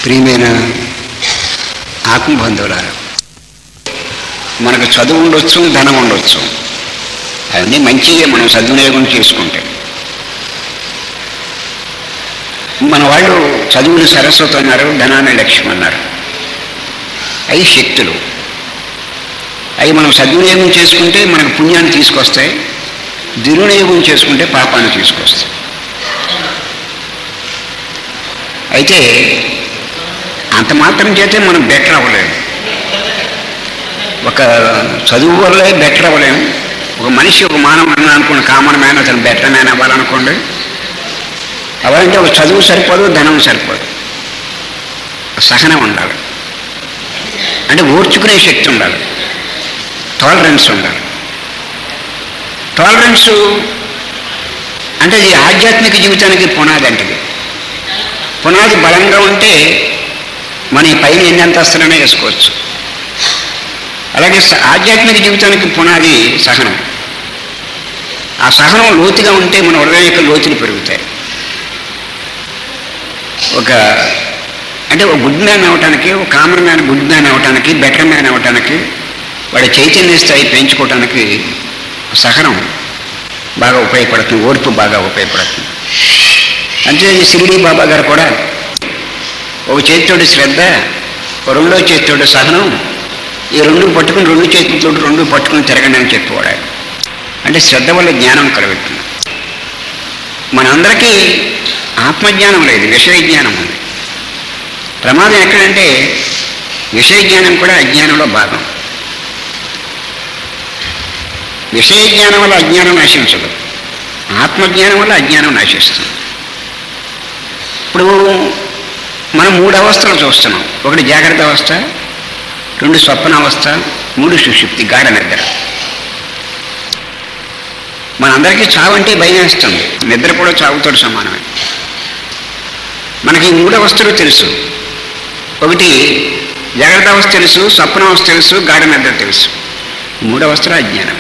ప్రియమైన ఆత్మబంధువులారా మనకు చదువు ఉండొచ్చు ధనం ఉండొచ్చు అవన్నీ మంచిగా మనం సద్వినియోగం చేసుకుంటే మన వాళ్ళు చదువుని సరస్వతి అన్నారు ధనాన్ని లక్ష్యం అన్నారు అవి శక్తులు అవి మనం సద్వినియోగం చేసుకుంటే మనకు పుణ్యాన్ని తీసుకొస్తాయి దుర్వినియోగం చేసుకుంటే పాపాన్ని తీసుకొస్తాయి అయితే అంత మాత్రం చేతే మనం బెటర్ అవ్వలేము ఒక చదువు వల్లే బెటర్ అవ్వలేము ఒక మనిషి ఒక మానవుడు అనుకున్న కామన్ మ్యాన్ అతను బెటర్ మ్యాన్ అవ్వాలనుకోండి అవ్వాలంటే ఒక చదువు సరిపోదు ధనం సరిపోదు సహనం ఉండాలి అంటే ఓర్చుకునే శక్తి ఉండాలి టాలరెన్స్ ఉండాలి టాలరెన్స్ అంటే ఇది ఆధ్యాత్మిక జీవితానికి పునాది అంటే ఇది. పునాది బలంగా ఉంటే మన ఈ పైన ఎన్ని అంతస్తులనే వేసుకోవచ్చు అలాగే స- ఆధ్యాత్మిక జీవితానికి పునాది సహనం ఆ సహనం లోతుగా ఉంటే మన హృదయం యొక్క లోతులు పెరుగుతాయి ఒక అంటే ఒక గుడ్ మ్యాన్ అవటానికి ఒక కామన్ మ్యాన్ గుడ్ మ్యాన్ అవటానికి బెటర్ మ్యాన్ అవటానికి వాడి చైతన్య స్థాయి పెంచుకోవటానికి సహనం బాగా ఉపయోగపడుతుంది ఓర్పు బాగా ఉపయోగపడుతుంది అంటే ఈ షిరిడి బాబా గారు కూడా ఒక చేతితోటి శ్రద్ధ ఒక రెండో చేతితోటి సహనం ఈ రెండు పట్టుకుని రెండు చేతులతో రెండు పట్టుకుని తిరగండి అని చెప్పేవాడు ఆయన. అంటే శ్రద్ధ వల్ల జ్ఞానం కలుగుతుంది మనందరికీ ఆత్మజ్ఞానం లేదు విషయ జ్ఞానం ఉంది ప్రమాదం ఎక్కడంటే విషయ జ్ఞానం కూడా అజ్ఞానంలో భాగం విషయ జ్ఞానం వల్ల అజ్ఞానం నశించదు ఆత్మజ్ఞానం వల్ల అజ్ఞానం నశిస్తుంది ఇప్పుడు మనం మూడు అవస్థలు చూస్తున్నాం ఒకటి జాగ్రత్త అవస్థ రెండు స్వప్న అవస్థ మూడు సుషుప్తి గాఢ నిద్ర మనందరికీ చావు అంటే భయం వేస్తుంది నిద్ర కూడా చావుతో సమానమే మనకి ఈ మూడు అవస్థలు తెలుసు ఒకటి జాగ్రత్త అవస్థ తెలుసు స్వప్న అవస్థ తెలుసు గాఢ నిద్ర తెలుసు మూడు అవస్థలు అజ్ఞానం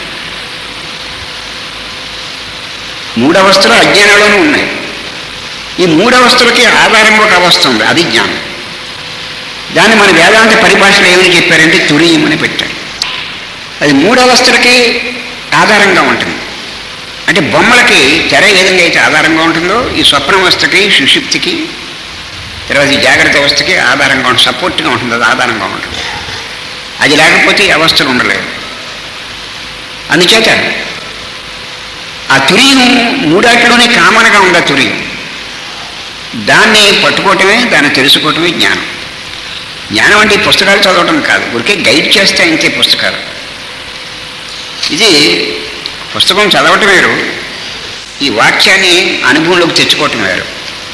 మూడు అవస్థలు అజ్ఞానంలోనూ ఉన్నాయి ఈ మూడు అవస్థలకి ఆధారంగా ఒక అవస్థ ఉంది అది జ్ఞానం దాన్ని మన వేదాంత పరిభాషలో ఏమని చెప్పారంటే తురియం అని పెట్టారు అది మూడు అవస్థలకి ఆధారంగా ఉంటుంది అంటే బొమ్మలకి తెర ఏ విధంగా అయితే ఆధారంగా ఉంటుందో ఈ స్వప్నావస్థకి సుషుప్తికి తర్వాత ఈ జాగ్రత్త అవస్థకి ఆధారంగా ఉంటుంది సపోర్ట్గా ఉంటుంది అది ఆధారంగా ఉంటుంది అది లేకపోతే ఈ అవస్థలు ఉండలేవు అందుచేత ఆ తురియం మూడాట్లోనే కామన్గా ఉంది ఆ తురియం దాన్ని పట్టుకోవటమే దాన్ని తెలుసుకోవటమే జ్ఞానం జ్ఞానం అంటే ఈ పుస్తకాలు చదవటం కాదు ఊరికే గైడ్ చేస్తే అంతే పుస్తకాలు ఇది పుస్తకం చదవటం వేరు ఈ వాక్యాన్ని అనుభవంలోకి తెచ్చుకోవటం వేరు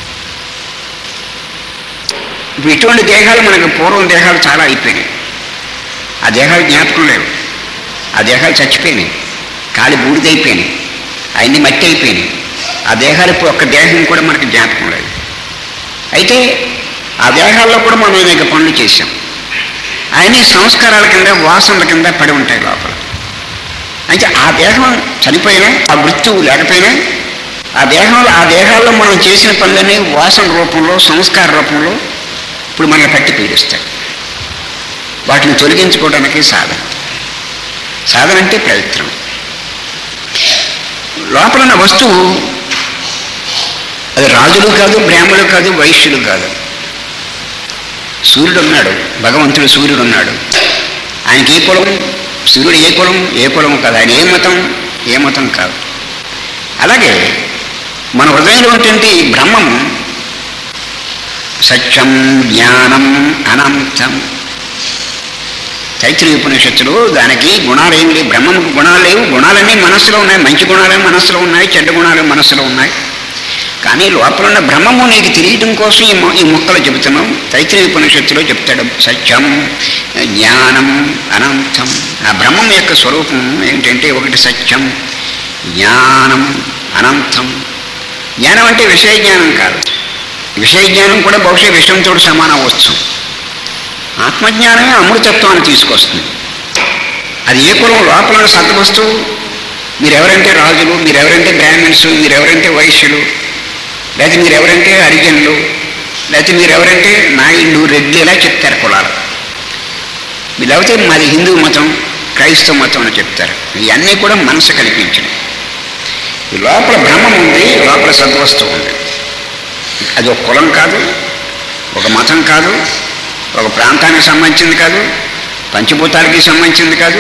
ఇప్పుడు ఇటువంటి దేహాలు మనకు పూర్వం దేహాలు చాలా అయిపోయినాయి ఆ దేహాలు జ్ఞాపకం లేవు ఆ దేహాలు చచ్చిపోయినాయి కాలి బూడిదైపోయినాయి అవన్నీ మట్టి అయిపోయినాయి ఆ దేహాలు ఇప్పుడు ఒక్క దేహం కూడా మనకు జ్ఞాపకం లేదు అయితే ఆ దేహాల్లో కూడా మనం అనేక పనులు చేశాం అవన్నీ సంస్కారాల కింద వాసనల కింద పడి ఉంటాయి లోపల అయితే ఆ దేహం చనిపోయినా ఆ మృత్యువు లేకపోయినా ఆ దేహంలో ఆ దేహాల్లో మనం చేసిన పనులన్నీ వాసన రూపంలో సంస్కార రూపంలో ఇప్పుడు మనల్ని పట్టి పీడిస్తాయి వాటిని తొలగించుకోవడానికి సాధన సాధన అంటే ప్రయత్నం లోపల ఉన్న వస్తువు అది రాజులు కాదు బ్రాహ్మణులు కాదు వైశ్యులు కాదు సూర్యుడు ఉన్నాడు భగవంతుడు సూర్యుడు ఉన్నాడు ఆయనకి ఏ కులం సూర్యుడు ఏ కులం ఏ కులం కాదు ఆయన ఏ మతం ఏ మతం కాదు అలాగే మన హృదయంలో ఉన్నటువంటి ఈ బ్రహ్మం సత్యం జ్ఞానం అనంతం తైత్రీయ ఉపనిషత్తులు దానికి గుణాలు ఏం లేవు బ్రహ్మముకు గుణాలు లేవు గుణాలన్నీ మనస్సులో ఉన్నాయి మంచి గుణాలే మనస్సులో ఉన్నాయి చెడ్డ గుణాలు మనస్సులో ఉన్నాయి కానీ లోపల ఉన్న బ్రహ్మము నీకు తెలియటం కోసం ఈ మొ- ఈ మొక్కలు చెబుతున్నాం తైత్రీయ ఉపనిషత్తులో చెప్తాడు సత్యం జ్ఞానం అనంతం ఆ బ్రహ్మం యొక్క స్వరూపం ఏంటంటే ఒకటి సత్యం జ్ఞానం అనంతం జ్ఞానం అంటే విషయ జ్ఞానం కాదు విషయ జ్ఞానం కూడా బహుశా విషయంతో సమానం అవ్వచ్చు ఆత్మజ్ఞానమే అమృతత్వాన్ని తీసుకొస్తుంది అది ఏ కులం లోపల ఉన్న సద్వస్తువు మీరెవరంటే రాజులు మీరెవరంటే బ్రాహ్మణ్స్ మీరెవరంటే వైశ్యులు లేదా మీరెవరంటే హరిజనులు లేకపోతే మీరు ఎవరంటే నాయుడు రెడ్డి ఇలా చెప్తారు కులాలు మీరు లేకపోతే మాది హిందూ మతం క్రైస్తవ మతం అని చెప్తారు ఇవన్నీ కూడా మనసు కల్పించినవి ఈ లోపల బ్రహ్మం ఉంది లోపల సద్వస్తువు ఉంది అది ఒక కులం కాదు ఒక మతం కాదు ఒక ప్రాంతానికి సంబంధించింది కాదు పంచభూతాలకి సంబంధించింది కాదు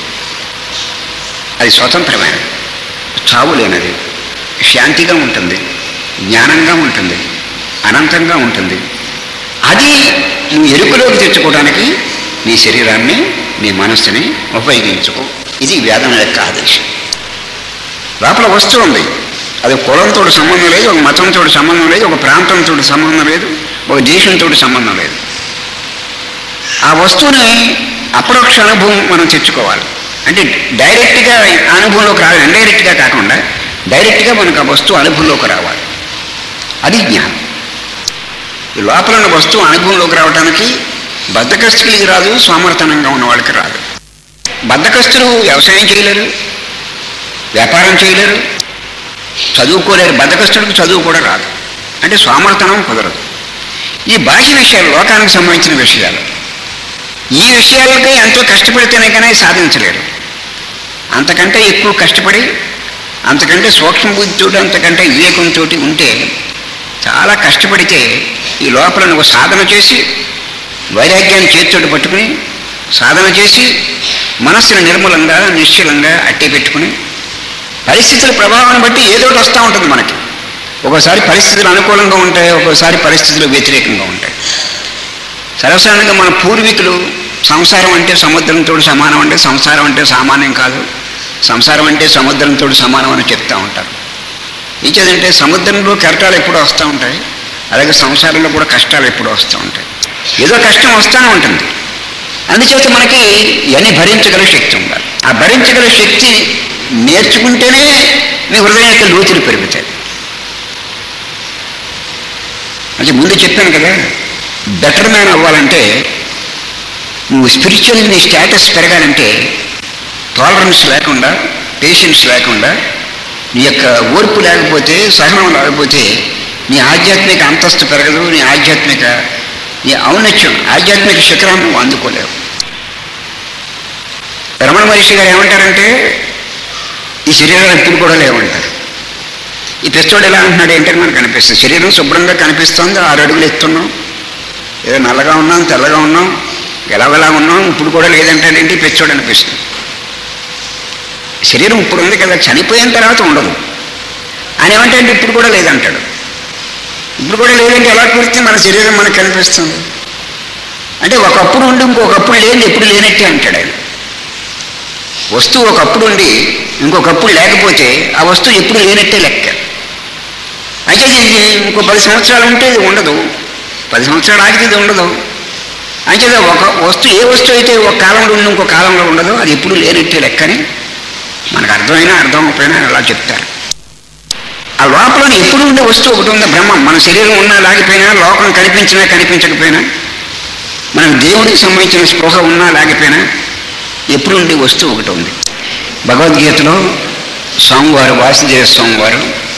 అది స్వతంత్రమైనది చావు లేనిది శాంతిగా ఉంటుంది జ్ఞానంగా ఉంటుంది అనంతంగా ఉంటుంది అది నువ్వు ఎరుకలోకి తెచ్చుకోవడానికి నీ శరీరాన్ని నీ మనస్సుని ఉపయోగించుకో ఇది వేదన యొక్క ఆదేశం లోపల వస్తువు ఉంది అది కులంతో సంబంధం లేదు ఒక మతంతో సంబంధం లేదు ఒక ప్రాంతంతో సంబంధం లేదు ఒక దేశంతో సంబంధం లేదు ఆ వస్తువుని అపరోక్ష అనుభవం మనం తెచ్చుకోవాలి అంటే డైరెక్ట్గా అనుభవంలోకి రావాలి ఇండైరెక్ట్గా కాకుండా డైరెక్ట్గా మనకు ఆ వస్తువు అనుభవంలోకి రావాలి అది జ్ఞానం ఈ లోపల ఉన్న వస్తువు అనుభవంలోకి రావడానికి బద్ధకస్తులకి రాదు సోమర్థనంగా ఉన్న వాళ్ళకి రాదు బద్ధకస్తులు వ్యవసాయం చేయలేరు వ్యాపారం చేయలేరు చదువుకోలేరు బద్ధకస్తుడికి చదువు కూడా రాదు అంటే సోమర్థనం కుదరదు ఈ బాహ్య విషయాలు లోకానికి సంబంధించిన విషయాలు ఈ విషయాలకి ఎంతో కష్టపడితేనే కానీ సాధించలేరు అంతకంటే ఎక్కువ కష్టపడి అంతకంటే సూక్ష్మ బుద్ధితో అంతకంటే వివేకంతో ఉంటే చాలా కష్టపడితే ఈ లోపల నువ్వు సాధన చేసి వైరాగ్యాన్ని చేతితోటి పట్టుకుని సాధన చేసి మనస్సును నిర్మలంగా నిశ్చలంగా అట్టే పెట్టుకుని పరిస్థితుల ప్రభావాన్ని బట్టి ఏదో ఒకటి వస్తూ ఉంటుంది మనకి ఒకసారి పరిస్థితులు అనుకూలంగా ఉంటాయి ఒక్కోసారి పరిస్థితులు వ్యతిరేకంగా ఉంటాయి సర్వసాధారణంగా మన పూర్వీకులు సంసారం అంటే సముద్రంతో సమానం అంటే సంసారం అంటే సామాన్యం కాదు సంసారం అంటే సముద్రంతో సమానం అని చెప్తూ ఉంటారు ఇంకేదంటే సముద్రంలో కెరటాలు ఎప్పుడు వస్తూ ఉంటాయి అలాగే సంసారంలో కూడా కష్టాలు ఎప్పుడు వస్తూ ఉంటాయి ఏదో కష్టం వస్తూనే ఉంటుంది అందుచేత మనకి ఇవన్నీ భరించగల శక్తి ఉండాలి ఆ భరించగల శక్తి నేర్చుకుంటేనే మీ హృదయం యొక్క లోతులు పెరుగుతాయి అంటే ముందు చెప్పాను కదా బెటర్ మ్యాన్ అవ్వాలంటే నువ్వు స్పిరిచువల్ నీ స్టేటస్ పెరగాలంటే టాలరెన్స్ లేకుండా పేషెన్స్ లేకుండా నీ యొక్క ఓర్పు లేకపోతే సహనం లేకపోతే నీ ఆధ్యాత్మిక అంతస్తు పెరగదు నీ ఆధ్యాత్మిక నీ ఔన్నత్యం ఆధ్యాత్మిక శిఖరాన్ని నువ్వు అందుకోలేవు రమణ మహర్షి గారు ఏమంటారంటే ఈ శరీరాలు ఎప్పుడు కూడా లేవంటారు ఈ పిచ్చోడు ఎలా అంటున్నాడు ఏంటని మనకు కనిపిస్తుంది శరీరం శుభ్రంగా కనిపిస్తుంది ఆరు అడుగులు ఎత్తున్నాం ఏదో నల్లగా ఉన్నాం తెల్లగా ఉన్నాం ఎలాగలా ఉన్నాం ఇప్పుడు కూడా లేదంటాడేంటి పిచ్చోడు అనిపిస్తుంది శరీరం ఇప్పుడు ఉంది కదా చనిపోయిన తర్వాత ఉండదు ఆయన ఏమంటే ఇప్పుడు కూడా లేదంటాడు ఇప్పుడు కూడా లేదంటే ఎలా కురిస్తే మన శరీరం మనకు కనిపిస్తుంది అంటే ఒకప్పుడు ఉండి ఇంకొకప్పుడు లేని ఎప్పుడు లేనట్టే అంటాడు ఆయన వస్తువు ఒకప్పుడు ఉండి ఇంకొకప్పుడు లేకపోతే ఆ వస్తువు ఎప్పుడు లేనట్టే లెక్క అయితే ఇది ఇంకో పది సంవత్సరాలు ఉంటే ఇది ఉండదు పది సంవత్సరాలు ఆగితే ఇది ఉండదు అంటే ఒక వస్తువు ఏ వస్తువు అయితే ఒక కాలంలో ఉండి ఇంకో కాలంలో ఉండదు అది ఎప్పుడు లేనట్టే లెక్కని మనకు అర్థమైనా అర్థం అవ్వకపోయినా అలా చెప్తారు ఆ లోపల ఎప్పుడు ఉండే వస్తువు ఒకటి ఉంది బ్రహ్మం మన శరీరం ఉన్నా లేకపోయినా లోకం కనిపించినా కనిపించకపోయినా మనకు దేవుడికి సంబంధించిన స్పృహ ఉన్నా లేకపోయినా ఎప్పుడు ఉండే వస్తువు ఒకటి ఉంది భగవద్గీతలో స్వామివారు వాసుదేవ స్వామివారు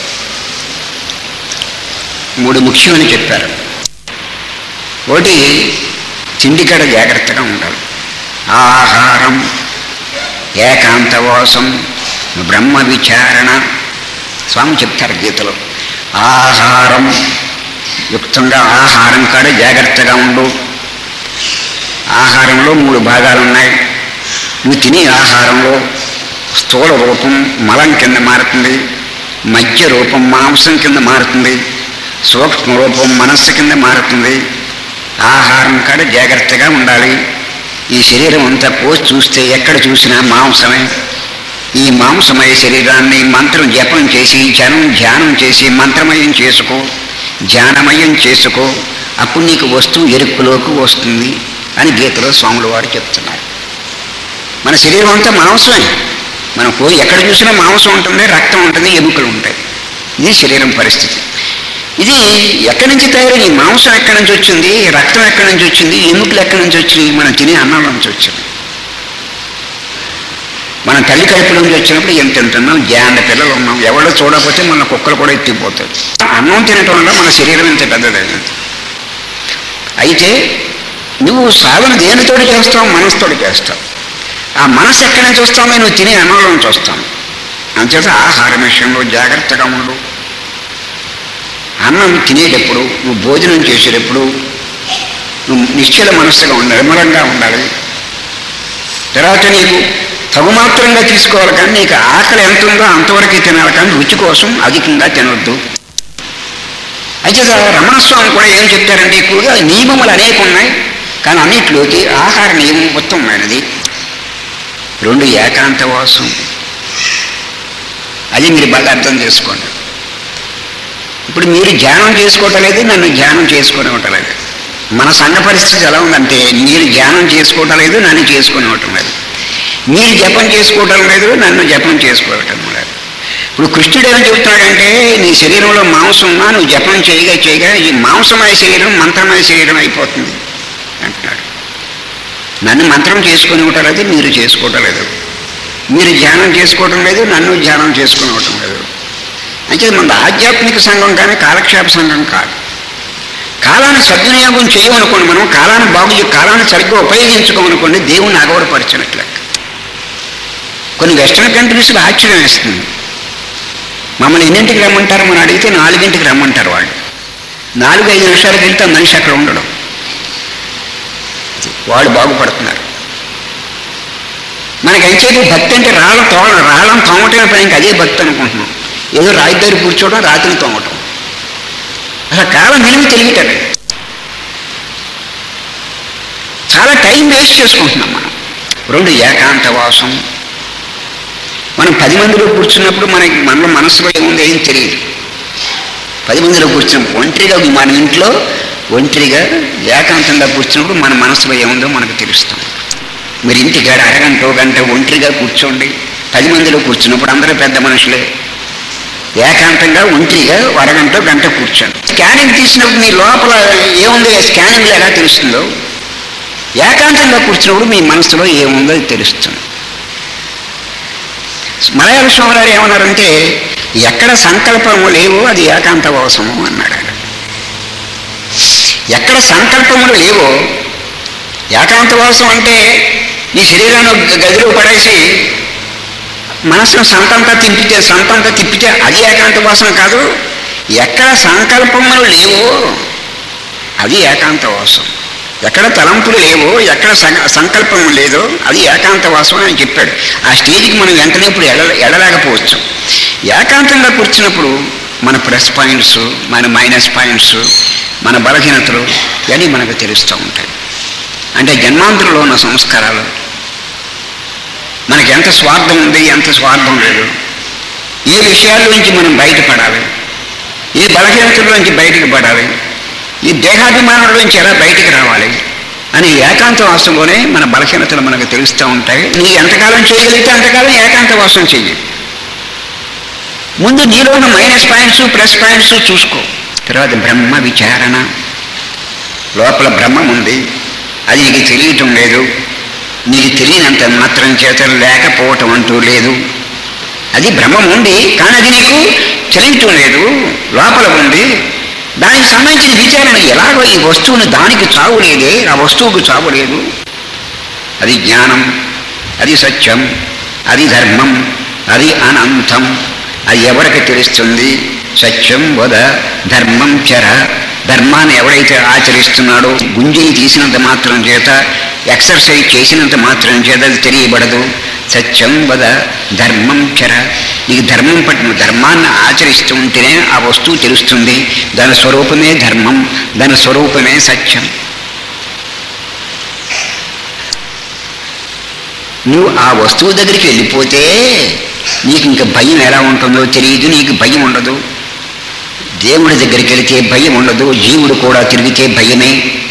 మూడు ముఖ్యమని చెప్పారు ఒకటి తిండికడ జాగ్రత్తగా ఉండాలి ఆహారం ఏకాంతవాసం బ్రహ్మ విచారణ స్వామి చెప్తారు గీతలో ఆహారం యుక్తంగా ఆహారం కాడ జాగ్రత్తగా ఉండు ఆహారంలో మూడు భాగాలు ఉన్నాయి నువ్వు తినే ఆహారంలో స్థూల రూపం మలం కింద మారుతుంది మధ్య రూపం మాంసం కింద మారుతుంది సూక్ష్మ రూపం మనస్సు కింద మారుతుంది ఆహారం కాడ జాగ్రత్తగా ఉండాలి ఈ శరీరం అంతా పోసి చూస్తే ఎక్కడ చూసినా మాంసమే ఈ మాంసమయ శరీరాన్ని మంత్రం జపం చేసి జనం ధ్యానం చేసి మంత్రమయం చేసుకో ధ్యానమయం చేసుకో అప్పుడు నీకు వస్తువు ఎరుక్కులోకి వస్తుంది అని గీతలో స్వాముల వారు చెప్తున్నారు మన శరీరం అంతా మాంసమే మనం పోయి ఎక్కడ చూసినా మాంసం ఉంటుంది రక్తం ఉంటుంది ఎముకలు ఉంటాయి ఇది శరీరం పరిస్థితి ఇది ఎక్కడి నుంచి తయారైంది ఈ మాంసం ఎక్కడి నుంచి వచ్చింది రక్తం ఎక్కడి నుంచి వచ్చింది ఎముకలు ఎక్కడి నుంచి వచ్చింది మనం తినే అన్నం నుంచి వచ్చింది మనం తల్లి కడుపులో నుంచి వచ్చినప్పుడు ఎంత తింటున్నాం జాండ పిల్లలు ఉన్నాం ఎవరో చూడకపోతే మన కుక్కలు కూడా ఎత్తిపోతాయి అన్నం తినటం వల్ల మన శరీరం ఇంత పెద్దదైంది అయితే నువ్వు సాధన దేనితోటి చేస్తావు మనసుతోటి చేస్తావు ఆ మనసు ఎక్కడి నుంచి వస్తామో నువ్వు తినే అన్నంలో నుంచి వస్తాను అంచేత ఆహారం విషయంలో జాగ్రత్తగా ఉండు అన్నం తినేటప్పుడు నువ్వు భోజనం చేసేటప్పుడు నువ్వు నిశ్చల మనస్సుగా ఉండాలి నిర్మలంగా ఉండాలి తర్వాత నీకు తగుమాత్రంగా తీసుకోవాలి కానీ నీకు ఆకలి ఎంత ఉందో అంతవరకే తినాలి కానీ రుచి కోసం అధికంగా తినొద్దు అయితే రమణస్వామి కూడా ఏం చెప్తారంటే ఎక్కువగా నియమములు అనేక ఉన్నాయి కానీ అన్నిటిలోకి ఆహార నియమం ఉత్తమమైనది రెండు ఏకాంతవాసం అది మీరు బాగా అర్థం చేసుకోండి ఇప్పుడు మీరు ధ్యానం చేసుకోవటం లేదు నన్ను ధ్యానం చేసుకుని లేదు మన సంఘ పరిస్థితి ఎలా ఉందంటే మీరు ధ్యానం చేసుకోవటం లేదు నన్ను చేసుకుని లేదు మీరు జపం చేసుకోవటం లేదు నన్ను జపం చేసుకోవటం లేదు ఇప్పుడు కృష్ణుడు ఏమని చెబుతున్నాడంటే నీ శరీరంలో మాంసం ఉన్నా నువ్వు జపం చేయగా చేయగా ఈ మాంసమయ శరీరం మంత్రమయ శరీరం అయిపోతుంది అంటున్నాడు నన్ను మంత్రం చేసుకుని లేదు మీరు చేసుకోవటం లేదు మీరు ధ్యానం చేసుకోవటం లేదు నన్ను ధ్యానం చేసుకుని అవటం లేదు అంటే మన ఆధ్యాత్మిక సంఘం కానీ కాలక్షేప సంఘం కాదు కాలాన్ని సద్వినియోగం చేయమనుకోండి మనం కాలాన్ని బాగు కాలాన్ని సరిగ్గా ఉపయోగించుకోమనుకోండి దేవుణ్ణి అగౌరవపరిచినట్లు లెక్క కొన్ని వెస్ట్రన్ కంట్రీస్లో ఆశ్చర్యం వేస్తుంది మమ్మల్ని ఎన్నింటికి రమ్మంటారు మనం అడిగితే నాలుగింటికి రమ్మంటారు వాళ్ళు నాలుగు ఐదు నిమిషాలకు వెళ్తే మనిషి అక్కడ ఉండడం వాళ్ళు బాగుపడుతున్నారు మనకి ఎంచేది భక్తి అంటే రాళ్ళ తో రాళ్ళని తోమటమే పని ఇంకా అదే భక్తి అనుకుంటున్నాం ఏదో రాయి దగ్గర కూర్చోవడం రాత్రి తోమటం అసలు కాలం విలువ తెలియటమే చాలా టైం వేస్ట్ చేసుకుంటున్నాం మనం రెండు ఏకాంతవాసం మనం పది మందిలో కూర్చున్నప్పుడు మనకి మన మనసులో ఏముంది ఏం తెలియదు పది మందిలో కూర్చున్నప్పుడు ఒంటరిగా మన ఇంట్లో ఒంటరిగా ఏకాంతంగా కూర్చున్నప్పుడు మన మనసులో ఏముందో మనకు తెలుస్తుంది మీరు ఇంటికాడ అరగంట గంట ఒంటరిగా కూర్చోండి పది మందిలో కూర్చున్నప్పుడు అందరూ పెద్ద మనుషులే ఏకాంతంగా ఒంటరిగా అరగంట గంట కూర్చోండి స్కానింగ్ తీసినప్పుడు మీ లోపల ఏముందో స్కానింగ్లో ఎలా తెలుస్తుందో ఏకాంతంగా కూర్చున్నప్పుడు మీ మనసులో ఏముందో అది తెలుస్తుంది మలయాళ స్వామి గారు ఏమన్నారంటే ఎక్కడ సంకల్పము లేవో అది ఏకాంతవాసము అన్నాడు ఆయన ఎక్కడ సంకల్పములు లేవో ఏకాంతవాసం అంటే నీ శరీరాన్ని గదిలో పడేసి మనసును సంతంతా తిప్పితే సంతంతా తిప్పితే అది ఏకాంతవాసం కాదు ఎక్కడ సంకల్పములు లేవో అది ఏకాంతవాసం ఎక్కడ తలంపులు లేవో ఎక్కడ సంకల్పం లేదో అది ఏకాంతవాసం అని చెప్పాడు ఆ స్టేజ్కి మనం వెంటనే ఇప్పుడు ఎడ ఎడలేకపోవచ్చు ఏకాంతంగా కూర్చున్నప్పుడు మన ప్లస్ పాయింట్స్ మన మైనస్ పాయింట్స్ మన బలహీనతలు ఇవన్నీ మనకు తెలుస్తూ ఉంటాయి అంటే జన్మాంతరంలో ఉన్న సంస్కారాలు మనకి ఎంత స్వార్థం ఉంది ఎంత స్వార్థం లేదు ఏ విషయాల నుంచి మనం బయటపడాలి ఏ బలహీనతల నుంచి బయటకు పడాలి ఈ దేహాభిమానుల నుంచి ఎలా బయటికి రావాలి అని ఏకాంతవాసంలోనే మన బలహీనతలు మనకు తెలుస్తూ ఉంటాయి నీ ఎంతకాలం చేయగలిగితే అంతకాలం ఏకాంతవాసం చెయ్యి ముందు నీలో ఉన్న మైనస్ పాయింట్స్ ప్లస్ పాయింట్స్ చూసుకో తర్వాత బ్రహ్మ విచారణ లోపల బ్రహ్మం ఉంది అది నీకు తెలియటం లేదు నీకు తెలియనంత మాత్రం చేత లేకపోవటం అంటూ లేదు అది బ్రహ్మం ఉంది కానీ అది నీకు తెలియటం లేదు లోపల ఉంది దానికి సంబంధించిన విచారణ ఎలాగో ఈ వస్తువుని దానికి చావు లేదే ఆ వస్తువుకు చావు లేదు అది జ్ఞానం అది సత్యం అది ధర్మం అది అనంతం అది ఎవరికి తెలుస్తుంది సత్యం వద ధర్మం చర ధర్మాన్ని ఎవడైతే ఆచరిస్తున్నాడో గుంజని తీసినంత మాత్రం చేత ఎక్సర్సైజ్ చేసినంత మాత్రం చేత అది తెలియబడదు సత్యం వద ధర్మం చర నీకు ధర్మం పట్టిన ధర్మాన్ని ఆచరిస్తూ ఉంటేనే ఆ వస్తువు తెలుస్తుంది దాని స్వరూపమే ధర్మం దాని స్వరూపమే సత్యం నువ్వు ఆ వస్తువు దగ్గరికి వెళ్ళిపోతే నీకు ఇంకా భయం ఎలా ఉంటుందో తెలియదు నీకు భయం ఉండదు దేవుడి దగ్గరికి వెళితే భయం ఉండదు జీవుడు కూడా తిరిగితే భయమే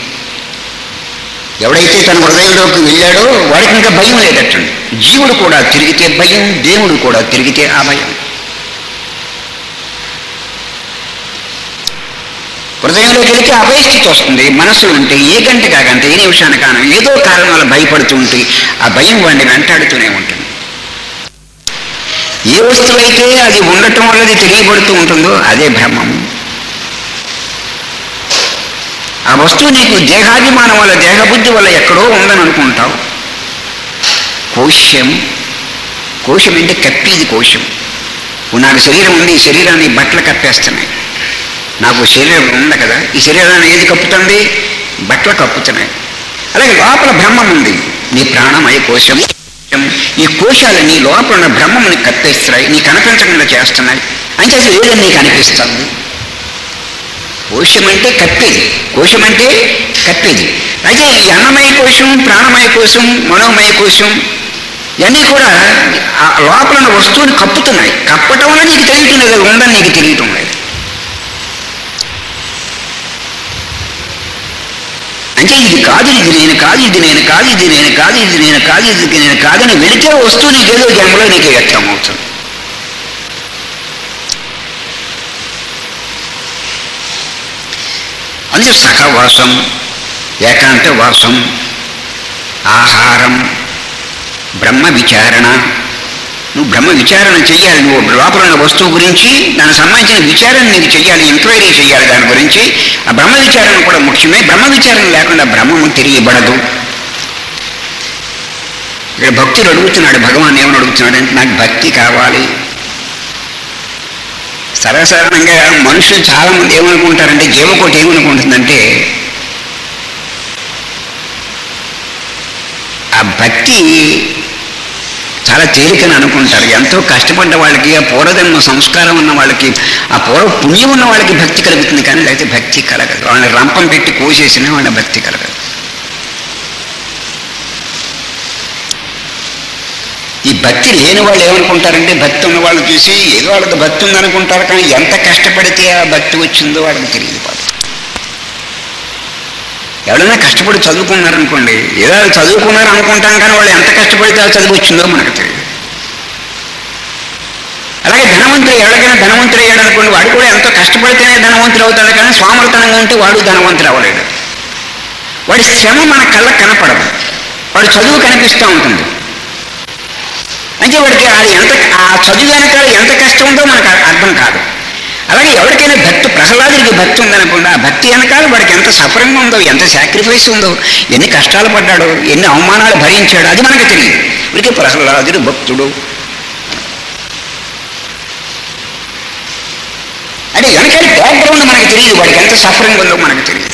ఎవడైతే తన హృదయంలోకి వెళ్ళాడో వాడికి ఇంకా భయం లేదట్టండి జీవుడు కూడా తిరిగితే భయం దేవుడు కూడా తిరిగితే ఆ భయం హృదయంలోకి వెళితే అభయస్థితి వస్తుంది మనసు ఉంటే ఏ గంట కాగంట ఏ నిమిషాన్ని కాను ఏదో కారణం వల్ల భయపడుతూ ఉంటే ఆ భయం వాడిని వెంటాడుతూనే ఉంటుంది ఏ వస్తువు అయితే అది ఉండటం వల్ల అది తెలియబడుతూ ఉంటుందో అదే బ్రహ్మము ఆ ఆ వస్తువు నీకు దేహాభిమానం వల్ల దేహబుద్ధి వల్ల ఎక్కడో ఉందని అనుకుంటావు కోశం కోశం అంటే కప్పేది కోశం ఇప్పుడు నాకు శరీరం ఉంది ఈ శరీరాన్ని బట్టలు కప్పేస్తున్నాయి నాకు శరీరం ఉంది కదా ఈ శరీరాన్ని ఏది కప్పుతుంది బట్టలు కప్పుతున్నాయి అలాగే లోపల బ్రహ్మం ఉంది నీ ప్రాణమయ కోశం ఈ కోశాలు నీ లోపల ఉన్న బ్రహ్మముని కప్పేస్తున్నాయి నీ కనిపించకుండా చేస్తున్నాయి అంటే అసలు ఏదో నీకు అనిపిస్తుంది కోశం అంటే కప్పేది కోశం అంటే కప్పేది అయితే ఈ అన్నమయ కోశం ప్రాణమయ కోశం మనోమయ కోశం ఇవన్నీ కూడా ఆ లోపల ఉన్న వస్తువుని కప్పుతున్నాయి కప్పటం వల్ల నీకు తెలియటం లేదు అది ఉందని నీకు తెలియటం లేదు అంటే ఇది కాదు ఇది నేను కాదు ఇది నేను కాదు ఇది నేను కాదు ఇది నేను కాదు ఇది నేను కాదని వెళితే వస్తువు నీకేదో జన్మలో నీకు వ్యక్తం అవుతుంది అందుకే సహవాసం ఏకాంత వాసం ఆహారం బ్రహ్మ విచారణ నువ్వు బ్రహ్మ విచారణ చెయ్యాలి నువ్వు లోపల ఉన్న వస్తువు గురించి దానికి సంబంధించిన విచారణ నీకు చెయ్యాలి ఎంక్వైరీ చెయ్యాలి దాని గురించి ఆ బ్రహ్మ విచారణ కూడా ముఖ్యమే బ్రహ్మ విచారణ లేకుండా బ్రహ్మము తెలియబడదు ఇక్కడ భక్తుడు అడుగుతున్నాడు భగవాన్ ఏమని అడుగుతున్నాడు అంటే నాకు భక్తి కావాలి సర్వసాధారణంగా మనుషులు చాలా మంది ఏమనుకుంటారంటే జీవకోటి ఏమనుకుంటుందంటే ఆ భక్తి చాలా తేలికని అనుకుంటారు ఎంతో కష్టపడ్డ వాళ్ళకి ఆ పూర్వజన్మ సంస్కారం ఉన్న వాళ్ళకి ఆ పూర్వ పుణ్యం ఉన్న వాళ్ళకి భక్తి కలుగుతుంది కానీ లేకపోతే భక్తి కలగదు వాళ్ళని రంపం పెట్టి కోసేసినా వాళ్ళ భక్తి కలగదు ఈ భక్తి లేని వాళ్ళు ఏమనుకుంటారంటే భక్తి ఉన్న వాళ్ళు చూసి ఏదో వాళ్ళకి భక్తి ఉందనుకుంటారు కానీ ఎంత కష్టపడితే ఆ భక్తి వచ్చిందో వాళ్ళకి తెలియదు పాపం ఎవరైనా కష్టపడి చదువుకున్నారనుకోండి ఏదో వాళ్ళు చదువుకున్నారు అనుకుంటాం కానీ వాళ్ళు ఎంత కష్టపడితే ఆ చదువు వచ్చిందో మనకు తెలియదు అలాగే ధనవంతుడు ఎవరికైనా ధనవంతుడు అయ్యాడు అనుకోండి వాడు కూడా ఎంతో కష్టపడితేనే ధనవంతుడు అవుతాడు కానీ స్వామర్థనంగా ఉంటే వాడు ధనవంతుడు అవ్వలేడు వాడి శ్రమ మన కళ్ళకు కనపడదు వాడు చదువు కనిపిస్తూ ఉంటుంది అంటే వాడికి అది ఎంత ఆ చదువు వెనకాల ఎంత కష్టం ఉందో మనకు అర్థం కాదు అలాగే ఎవరికైనా భక్తి ప్రహ్లాదుడికి భక్తి ఉందనుకోండి ఆ భక్తి వెనకాల వాడికి ఎంత సఫరింగ్ ఉందో ఎంత సాక్రిఫైస్ ఉందో ఎన్ని కష్టాలు పడ్డాడో ఎన్ని అవమానాలు భరించాడు అది మనకు తెలియదు ఇప్పటికే ప్రహ్లాదుడు భక్తుడు అంటే వెనకాల బ్యాక్గ్రౌండ్ మనకు తెలియదు వాడికి ఎంత సఫరింగ్ ఉందో మనకు తెలియదు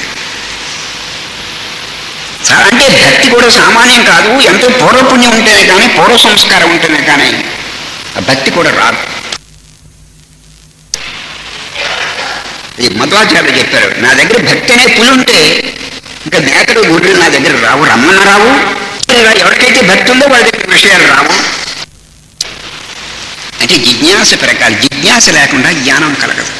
సా- అంటే భక్తి కూడా సామాన్యం కాదు ఎంతో పూర్వపుణ్యం ఉంటేనే కానీ పూర్వ సంస్కారం ఉంటేనే కానీ ఆ భక్తి కూడా రాదు ఈ మధ్వాచార్యులు చెప్పారు నా దగ్గర భక్తి అనే పులి ఉంటే ఇంకా మేకడు గుడ్లు నా దగ్గర రావు రమ్మన్న రావు ఎవరికైతే భక్తి ఉందో వాళ్ళ దగ్గర విషయాలు రావు అంటే జిజ్ఞాస పెరగాలి జిజ్ఞాస లేకుండా జ్ఞానం కలగదు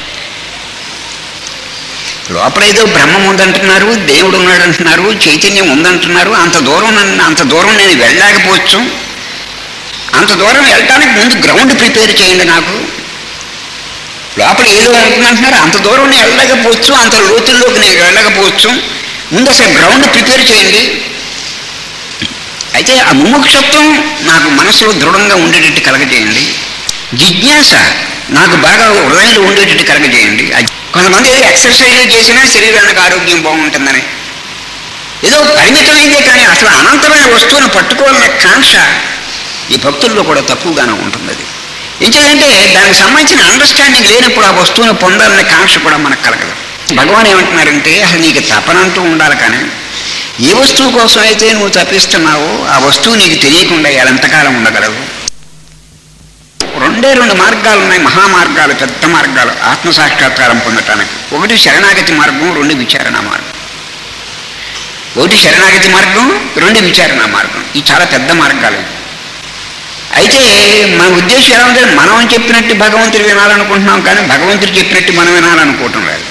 లోపల ఏదో బ్రహ్మం ఉందంటున్నారు దేవుడు ఉన్నాడు అంటున్నారు చైతన్యం ఉందంటున్నారు అంత దూరం నన్ను అంత దూరం నేను వెళ్ళలేకపోవచ్చు అంత దూరం వెళ్ళటానికి ముందు గ్రౌండ్ ప్రిపేర్ చేయండి నాకు లోపల ఏదో అంటున్నారు అంత దూరం నేను వెళ్ళలేకపోవచ్చు అంత లోతుల్లోకి నేను వెళ్ళకపోవచ్చు ముందు అసలు గ్రౌండ్ ప్రిపేర్ చేయండి అయితే ఆ ముముక్షత్వం నాకు మనసులో దృఢంగా ఉండేటట్టు కలగజేయండి జిజ్ఞాస నాకు బాగా హృదయంలో ఉండేటట్టు కలగజేయండి అది కొంతమంది ఏదో ఎక్సర్సైజ్ చేసినా శరీరానికి ఆరోగ్యం బాగుంటుందని ఏదో పరిమితమైందే కానీ అసలు అనంతమైన వస్తువును పట్టుకోవాలనే కాంక్ష ఈ భక్తుల్లో కూడా తక్కువగానే ఉంటుంది అది ఎందుకంటే దానికి సంబంధించిన అండర్స్టాండింగ్ లేనప్పుడు ఆ వస్తువును పొందాలనే కాంక్ష కూడా మనకు కలగదు భగవాన్ ఏమంటున్నారంటే అసలు నీకు తపన అంటూ ఉండాలి కానీ ఏ వస్తువు కోసం అయితే నువ్వు తప్పిస్తున్నావో ఆ వస్తువు నీకు తెలియకుండా ఎంతకాలం ఉండగలవు రెండే రెండు మార్గాలు ఉన్నాయి మహామార్గాలు పెద్ద మార్గాలు ఆత్మ సాక్షాత్కారం పొందటానికి ఒకటి శరణాగతి మార్గం రెండు విచారణ మార్గం ఒకటి శరణాగతి మార్గం రెండు విచారణ మార్గం ఈ చాలా పెద్ద మార్గాలు ఇవి. అయితే మన ఉద్దేశం ఎలా ఉంటే మనం చెప్పినట్టు భగవంతుడు వినాలనుకుంటున్నాం కానీ భగవంతుడు చెప్పినట్టు మనం వినాలనుకోవటం లేదు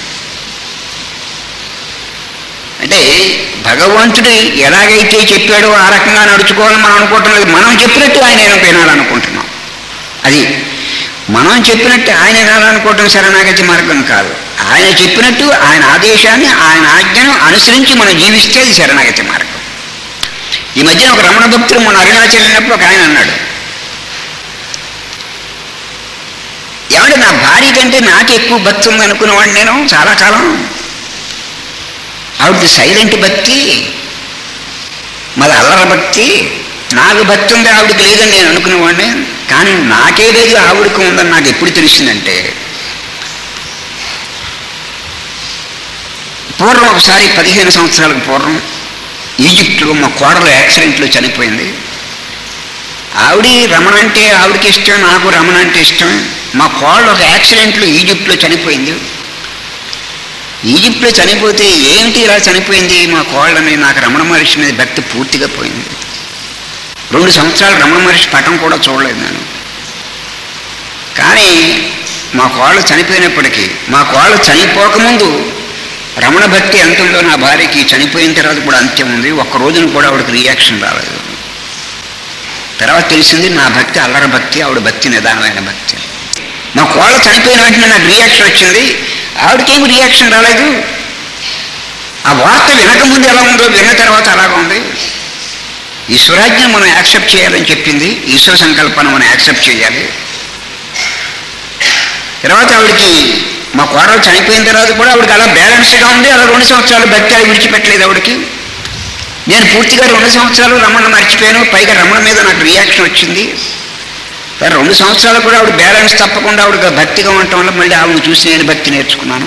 అంటే భగవంతుడు ఎలాగైతే చెప్పాడో ఆ రకంగా నడుచుకోవాలని మనం అనుకోవటం లేదు మనం చెప్పినట్టు ఆయన వినాలనుకుంటున్నాం అది మనం చెప్పినట్టు ఆయన వినాలనుకోవటం శరణాగతి మార్గం కాదు ఆయన చెప్పినట్టు ఆయన ఆదేశాన్ని ఆయన ఆజ్ఞను అనుసరించి మనం జీవిస్తే అది శరణాగతి మార్గం ఈ మధ్యన ఒక రమణ భక్తుడు మన అరుణాచల్ వెళ్ళినప్పుడు ఒక ఆయన అన్నాడు ఏమంటే నా భార్య కంటే నాకు ఎక్కువ భక్తి ఉంది అనుకునేవాడు నేను చాలా కాలం ఆవిడది సైలెంట్ భక్తి మరి అల్లర భక్తి నాకు భక్తి ఉంది ఆవిడకి లేదని నేను అనుకునేవాడిని కానీ నాకే లేదు ఆవిడకి ఉందని నాకు ఎప్పుడు తెలిసిందంటే పూర్వం ఒకసారి పదిహేను సంవత్సరాలకు పూర్వం ఈజిప్ట్లో మా కోడలు యాక్సిడెంట్లో చనిపోయింది ఆవిడ రమణ అంటే ఆవిడకి ఇష్టం నాకు రమణ అంటే ఇష్టం మా కోడలు ఒక యాక్సిడెంట్లో ఈజిప్ట్లో చనిపోయింది ఈజిప్ట్లో చనిపోతే ఏంటి ఇలా చనిపోయింది మా కోళ్ళని నాకు రమణ మహర్షి మీద భక్తి పూర్తిగా పోయింది రెండు సంవత్సరాలు రమణ మహర్షి పటం కూడా చూడలేదు నేను కానీ మా కోళ్ళు చనిపోయినప్పటికీ మా కోళ్ళు చనిపోకముందు రమణ భక్తి ఎంత ఉందో నా భార్యకి చనిపోయిన తర్వాత కూడా అంత్యం ఉంది ఒక్క రోజున కూడా ఆవిడకి రియాక్షన్ రాలేదు తర్వాత తెలిసింది నా భక్తి అల్లర భక్తి ఆవిడ భక్తి నిదానమైన భక్తి మా కోళ్ళ చనిపోయిన వెంటనే నాకు రియాక్షన్ వచ్చింది ఆవిడకేమి రియాక్షన్ రాలేదు ఆ వార్త వినకముందు ఎలా ఉందో విన్న తర్వాత అలాగా ఉంది ఈశ్వరాజ్ఞం మనం యాక్సెప్ట్ చేయాలని చెప్పింది ఈశ్వర సంకల్పాన్ని మనం యాక్సెప్ట్ చేయాలి తర్వాత ఆవిడకి మా కోడలు చనిపోయిన తర్వాత కూడా ఆవిడకి అలా బ్యాలెన్స్గా ఉంది అలా రెండు సంవత్సరాలు భక్తి అది విడిచిపెట్టలేదు ఆవిడకి నేను పూర్తిగా రెండు సంవత్సరాలు రమణ మర్చిపోయాను పైగా రమణ మీద నాకు రియాక్షన్ వచ్చింది సరే రెండు సంవత్సరాలు కూడా ఆవిడ బ్యాలెన్స్ తప్పకుండా ఆవిడ భక్తిగా ఉండటం వల్ల మళ్ళీ ఆవిడ చూసి నేను భక్తి నేర్చుకున్నాను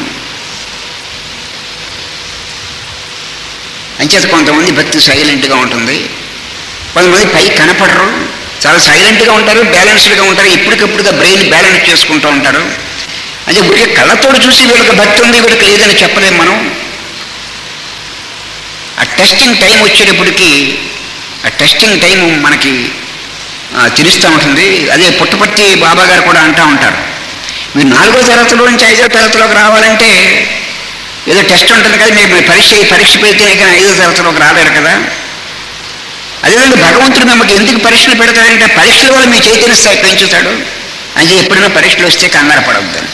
అంచేత కొంతమంది భక్తి సైలెంట్గా ఉంటుంది కొంతమంది పై కనపడరు చాలా సైలెంట్గా ఉంటారు బ్యాలెన్స్డ్గా ఉంటారు ఎప్పటికప్పుడుగా బ్రెయిన్ బ్యాలెన్స్ చేసుకుంటూ ఉంటారు అంటే వీళ్ళకి కళ్ళతోడు చూసి వీళ్ళకి భక్తి ఉంది వీళ్ళకి లేదని చెప్పలేము మనం ఆ టెస్టింగ్ టైం వచ్చేటప్పటికి ఆ టెస్టింగ్ టైం మనకి ఆ, తెలుస్తూ ఉంటుంది అదే పుట్టపర్తి బాబా గారు కూడా అంటూ ఉంటారు మీరు నాలుగో తరగతిలో నుంచి ఐదో తరగతిలోకి రావాలంటే ఏదో టెస్ట్ ఉంటుంది కదా మీరు మీరు పరీక్ష ఈ పరీక్ష పెడితే కానీ ఐదో తరగతిలోకి రాలేరు కదా అదేవిధంగా భగవంతుడు మిమ్మల్ని ఎందుకు పరీక్షలు పెడతాడంటే పరీక్షల వల్ల మీ చైతన్య స్థాయి పెంచుతాడు అంటే ఎప్పుడైనా పరీక్షలు వస్తే కంగారు పడవద్దని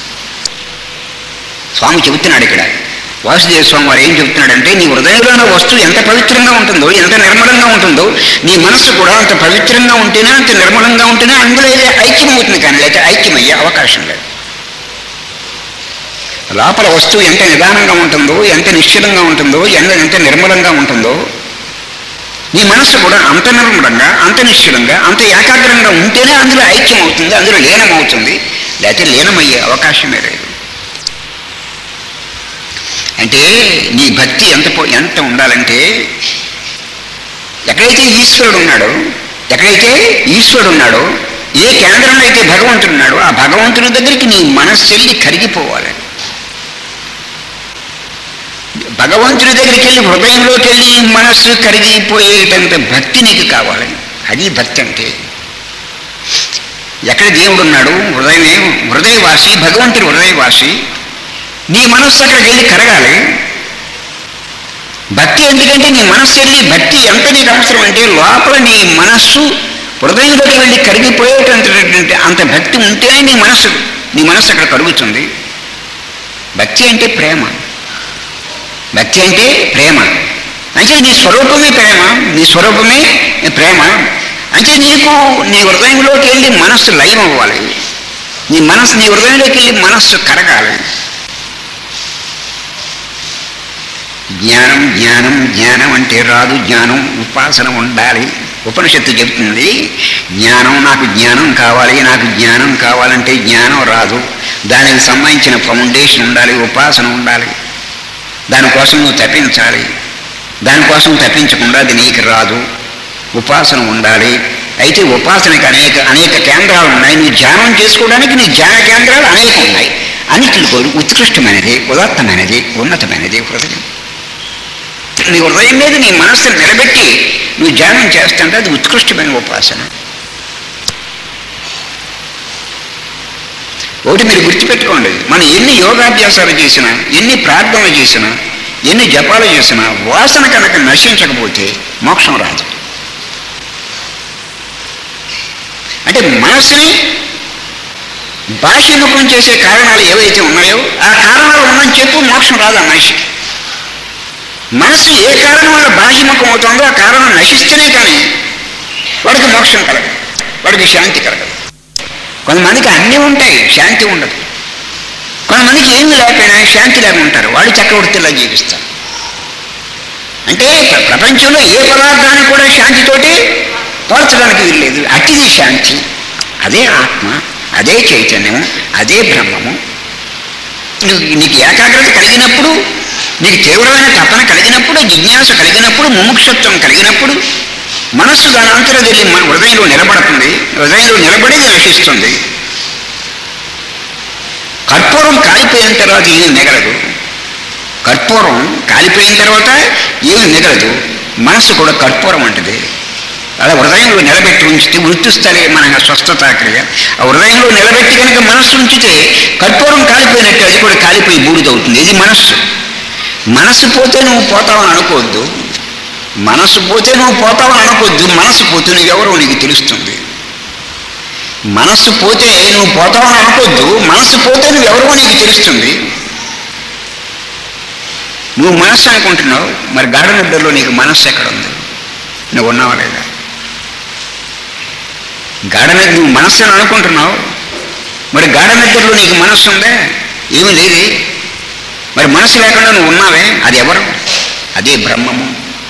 స్వామి చెబుతున్నాడు ఇక్కడ వాసుదేవ స్వామి వారు ఏం చెబుతున్నాడంటే నీ హృదయంలో ఉన్న వస్తువు ఎంత పవిత్రంగా ఉంటుందో ఎంత నిర్మలంగా ఉంటుందో నీ మనస్సు కూడా అంత పవిత్రంగా ఉంటేనే అంత నిర్మలంగా ఉంటేనే అందులో ఏదో ఐక్యం అవుతుంది కానీ లేకపోతే ఐక్యం అయ్యే అవకాశం లేదు లోపల వస్తువు ఎంత నిదానంగా ఉంటుందో ఎంత నిశ్చలంగా ఉంటుందో ఎంత ఎంత నిర్మలంగా ఉంటుందో నీ మనస్సు కూడా అంత నిర్మలంగా అంత నిశ్చలంగా అంత ఏకాగ్రంగా ఉంటేనే అందులో ఐక్యం అవుతుంది అందులో లీనం అవుతుంది లేకపోతే లీనమయ్యే అవకాశమే లేదు అంటే నీ భక్తి ఎంత పో- ఎంత ఉండాలంటే ఎక్కడైతే ఈశ్వరుడు ఉన్నాడో ఎక్కడైతే ఈశ్వరుడు ఉన్నాడో ఏ కేంద్రంలో అయితే భగవంతుడు ఉన్నాడో ఆ భగవంతుడి దగ్గరికి నీ మనస్సు వెళ్ళి కరిగిపోవాలి భగవంతుడి దగ్గరికి వెళ్ళి హృదయంలోకి వెళ్ళి మనస్సు కరిగిపోయేటంత భక్తి నీకు కావాలి అది భక్తి అంటే ఎక్కడ దేవుడు ఉన్నాడు హృదయమే హృదయవాసి భగవంతుడు హృదయవాసి నీ మనస్సు అక్కడికి వెళ్ళి కరగాలి భక్తి ఎందుకంటే నీ మనస్సు వెళ్ళి భక్తి ఎంత నీకు అవసరం అంటే లోపల నీ మనస్సు హృదయంలోకి వెళ్ళి కరిగిపోయేటటువంటి అంత భక్తి ఉంటేనే నీ మనస్సు నీ మనస్సు అక్కడ కరుగుతుంది భక్తి అంటే ప్రేమ భక్తి అంటే ప్రేమ అంటే నీ స్వరూపమే ప్రేమ నీ స్వరూపమే ప్రేమ అంటే నీకు నీ హృదయంలోకి వెళ్ళి మనస్సు లయం అవ్వాలి నీ మనస్సు నీ హృదయంలోకి వెళ్ళి మనస్సు కరగాలి జ్ఞానం జ్ఞానం జ్ఞానం అంటే రాదు జ్ఞానం ఉపాసన ఉండాలి ఉపనిషత్తు చెప్తుంది జ్ఞానం నాకు జ్ఞానం కావాలి నాకు జ్ఞానం కావాలంటే జ్ఞానం రాదు దానికి సంబంధించిన ఫౌండేషన్ ఉండాలి ఉపాసన ఉండాలి దానికోసం నువ్వు తప్పించాలి దానికోసం తప్పించకుండా అది నీకు రాదు ఉపాసన ఉండాలి అయితే ఉపాసనకి అనేక అనేక కేంద్రాలు ఉన్నాయి నీ ధ్యానం చేసుకోవడానికి నీ ధ్యాన కేంద్రాలు అనేక ఉన్నాయి అన్నిటిలో ఉత్కృష్టమైనది ఉదాత్తమైనది ఉన్నతమైనది హృదయం నీ హృదయం మీద నీ మనస్సును నిలబెట్టి నువ్వు ధ్యానం చేస్తుంటే అది ఉత్కృష్టమైన ఉపాసన ఒకటి మీరు గుర్తుపెట్టుకోండి మనం ఎన్ని యోగాభ్యాసాలు చేసినా ఎన్ని ప్రార్థనలు చేసినా ఎన్ని జపాలు చేసినా వాసన కనుక నశించకపోతే మోక్షం రాదు అంటే మనస్సుని బాహ్యముఖం చేసే కారణాలు ఏవైతే ఉన్నాయో ఆ కారణాలు ఉన్నని చెప్పు మోక్షం రాదు ఆ మనిషికి మనస్సు ఏ కారణం వల్ల బాహ్యముఖం అవుతుందో ఆ కారణం నశిస్తేనే కానీ వాడికి మోక్షం కలగదు వాడికి శాంతి కలగదు కొంతమందికి అన్నీ ఉంటాయి శాంతి ఉండదు కొంతమందికి ఏమి లేకపోయినా శాంతి లేక ఉంటారు వాళ్ళు చక్రవర్తిలా జీవిస్తారు అంటే ప్ర- ప్రపంచంలో ఏ పదార్థాన్ని కూడా శాంతితోటి పోల్చడానికి వీల్లేదు అతిది శాంతి అదే ఆత్మ అదే చైతన్యం అదే బ్రహ్మము నువ్వు నీకు ఏకాగ్రత కలిగినప్పుడు నీకు తీవ్రమైన తపన కలిగినప్పుడు జిజ్ఞాస కలిగినప్పుడు ముముక్షత్వం కలిగినప్పుడు మనస్సు దాని అంతలో వెళ్ళి మన హృదయంలో నిలబడుతుంది హృదయంలో నిలబడి నశిస్తుంది కర్పూరం కాలిపోయిన తర్వాత ఏమి మిగలదు కర్పూరం కాలిపోయిన తర్వాత ఏమి మిగలదు మనస్సు కూడా కర్పూరం అంటది అలా హృదయంలో నిలబెట్టి ఉంచితే వృత్తిస్థలే మన స్వస్థత క్రియ ఆ హృదయంలో నిలబెట్టి కనుక మనస్సు ఉంచితే కర్పూరం కాలిపోయినట్టు అది కూడా కాలిపోయి బూడిదవుతుంది ఇది మనస్సు మనస్సు పోతే నువ్వు పోతావని అనుకోవద్దు మనస్సు పోతే నువ్వు పోతావని అనుకోవద్దు మనస్సు పోతే నువ్వెవరో నీకు తెలుస్తుంది మనస్సు పోతే నువ్వు పోతావని అనుకోవద్దు మనస్సు పోతే నువ్వెవరో నీకు తెలుస్తుంది నువ్వు మనస్సు అనుకుంటున్నావు మరి గాఢ నిద్రలో నీకు మనస్సు ఎక్కడ ఉంది నువ్వు ఉన్నావా లేదా గాఢ నిద్ర నువ్వు మనస్సు అని అనుకుంటున్నావు మరి గాఢ నిద్రలో నీకు మనస్సు ఉందే ఏమీ లేదు మరి మనసు లేకుండా నువ్వు ఉన్నావే అది ఎవరు అదే బ్రహ్మము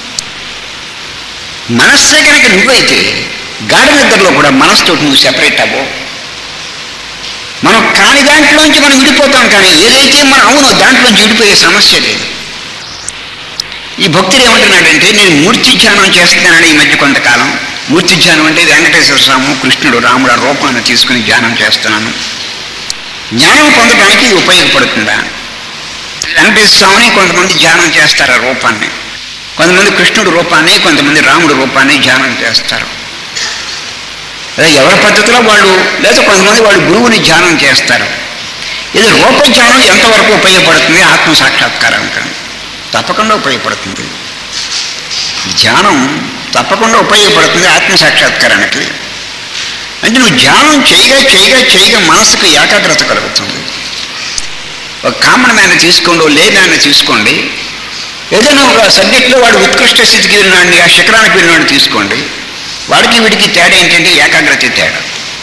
మనస్సే కనుక నువ్వైతే గాఢ నిద్రలో కూడా మనస్సుతో నువ్వు సెపరేట్ అవ్వవు మనం కాని దాంట్లోంచి మనం విడిపోతాం కానీ ఏదైతే మనం అవునో దాంట్లోంచి విడిపోయే సమస్య లేదు ఈ భక్తుడు ఏమంటున్నాడంటే నేను మూర్తి ధ్యానం చేస్తున్నానని ఈ మధ్య కొంతకాలం మూర్తి ధ్యానం అంటే వెంకటేశ్వర స్వామి కృష్ణుడు రాముడు ఆ రూపాన్ని తీసుకుని ధ్యానం చేస్తున్నాను జ్ఞానం పొందడానికి ఇది ఉపయోగపడుతుందా వెంకటేశ్వర స్వామిని కొంతమంది ధ్యానం చేస్తారు ఆ రూపాన్ని కొంతమంది కృష్ణుడు రూపాన్ని కొంతమంది రాముడు రూపాన్ని ధ్యానం చేస్తారు లేదా ఎవరి పద్ధతిలో వాళ్ళు లేదా కొంతమంది వాళ్ళు గురువుని ధ్యానం చేస్తారు ఇది రూప ధ్యానం ఎంతవరకు ఉపయోగపడుతుంది ఆత్మ సాక్షాత్కారానికి తప్పకుండా ఉపయోగపడుతుంది ధ్యానం తప్పకుండా ఉపయోగపడుతుంది ఆత్మ సాక్షాత్కారానికి అంటే నువ్వు ధ్యానం చేయగా చేయగా చేయగా మనసుకు ఏకాగ్రత కలుగుతుంది ఒక కామన్ మ్యాన్ తీసుకోండి ఓ లే మ్యాన్ తీసుకోండి ఏదైనా ఒక సబ్జెక్ట్లో వాడు ఉత్కృష్ట స్థితికి వెళ్ళినాడిని ఆ శిఖరానికి వెళ్ళినాడు తీసుకోండి వాడికి వీడికి తేడా ఏంటంటే ఏకాగ్రత తేడా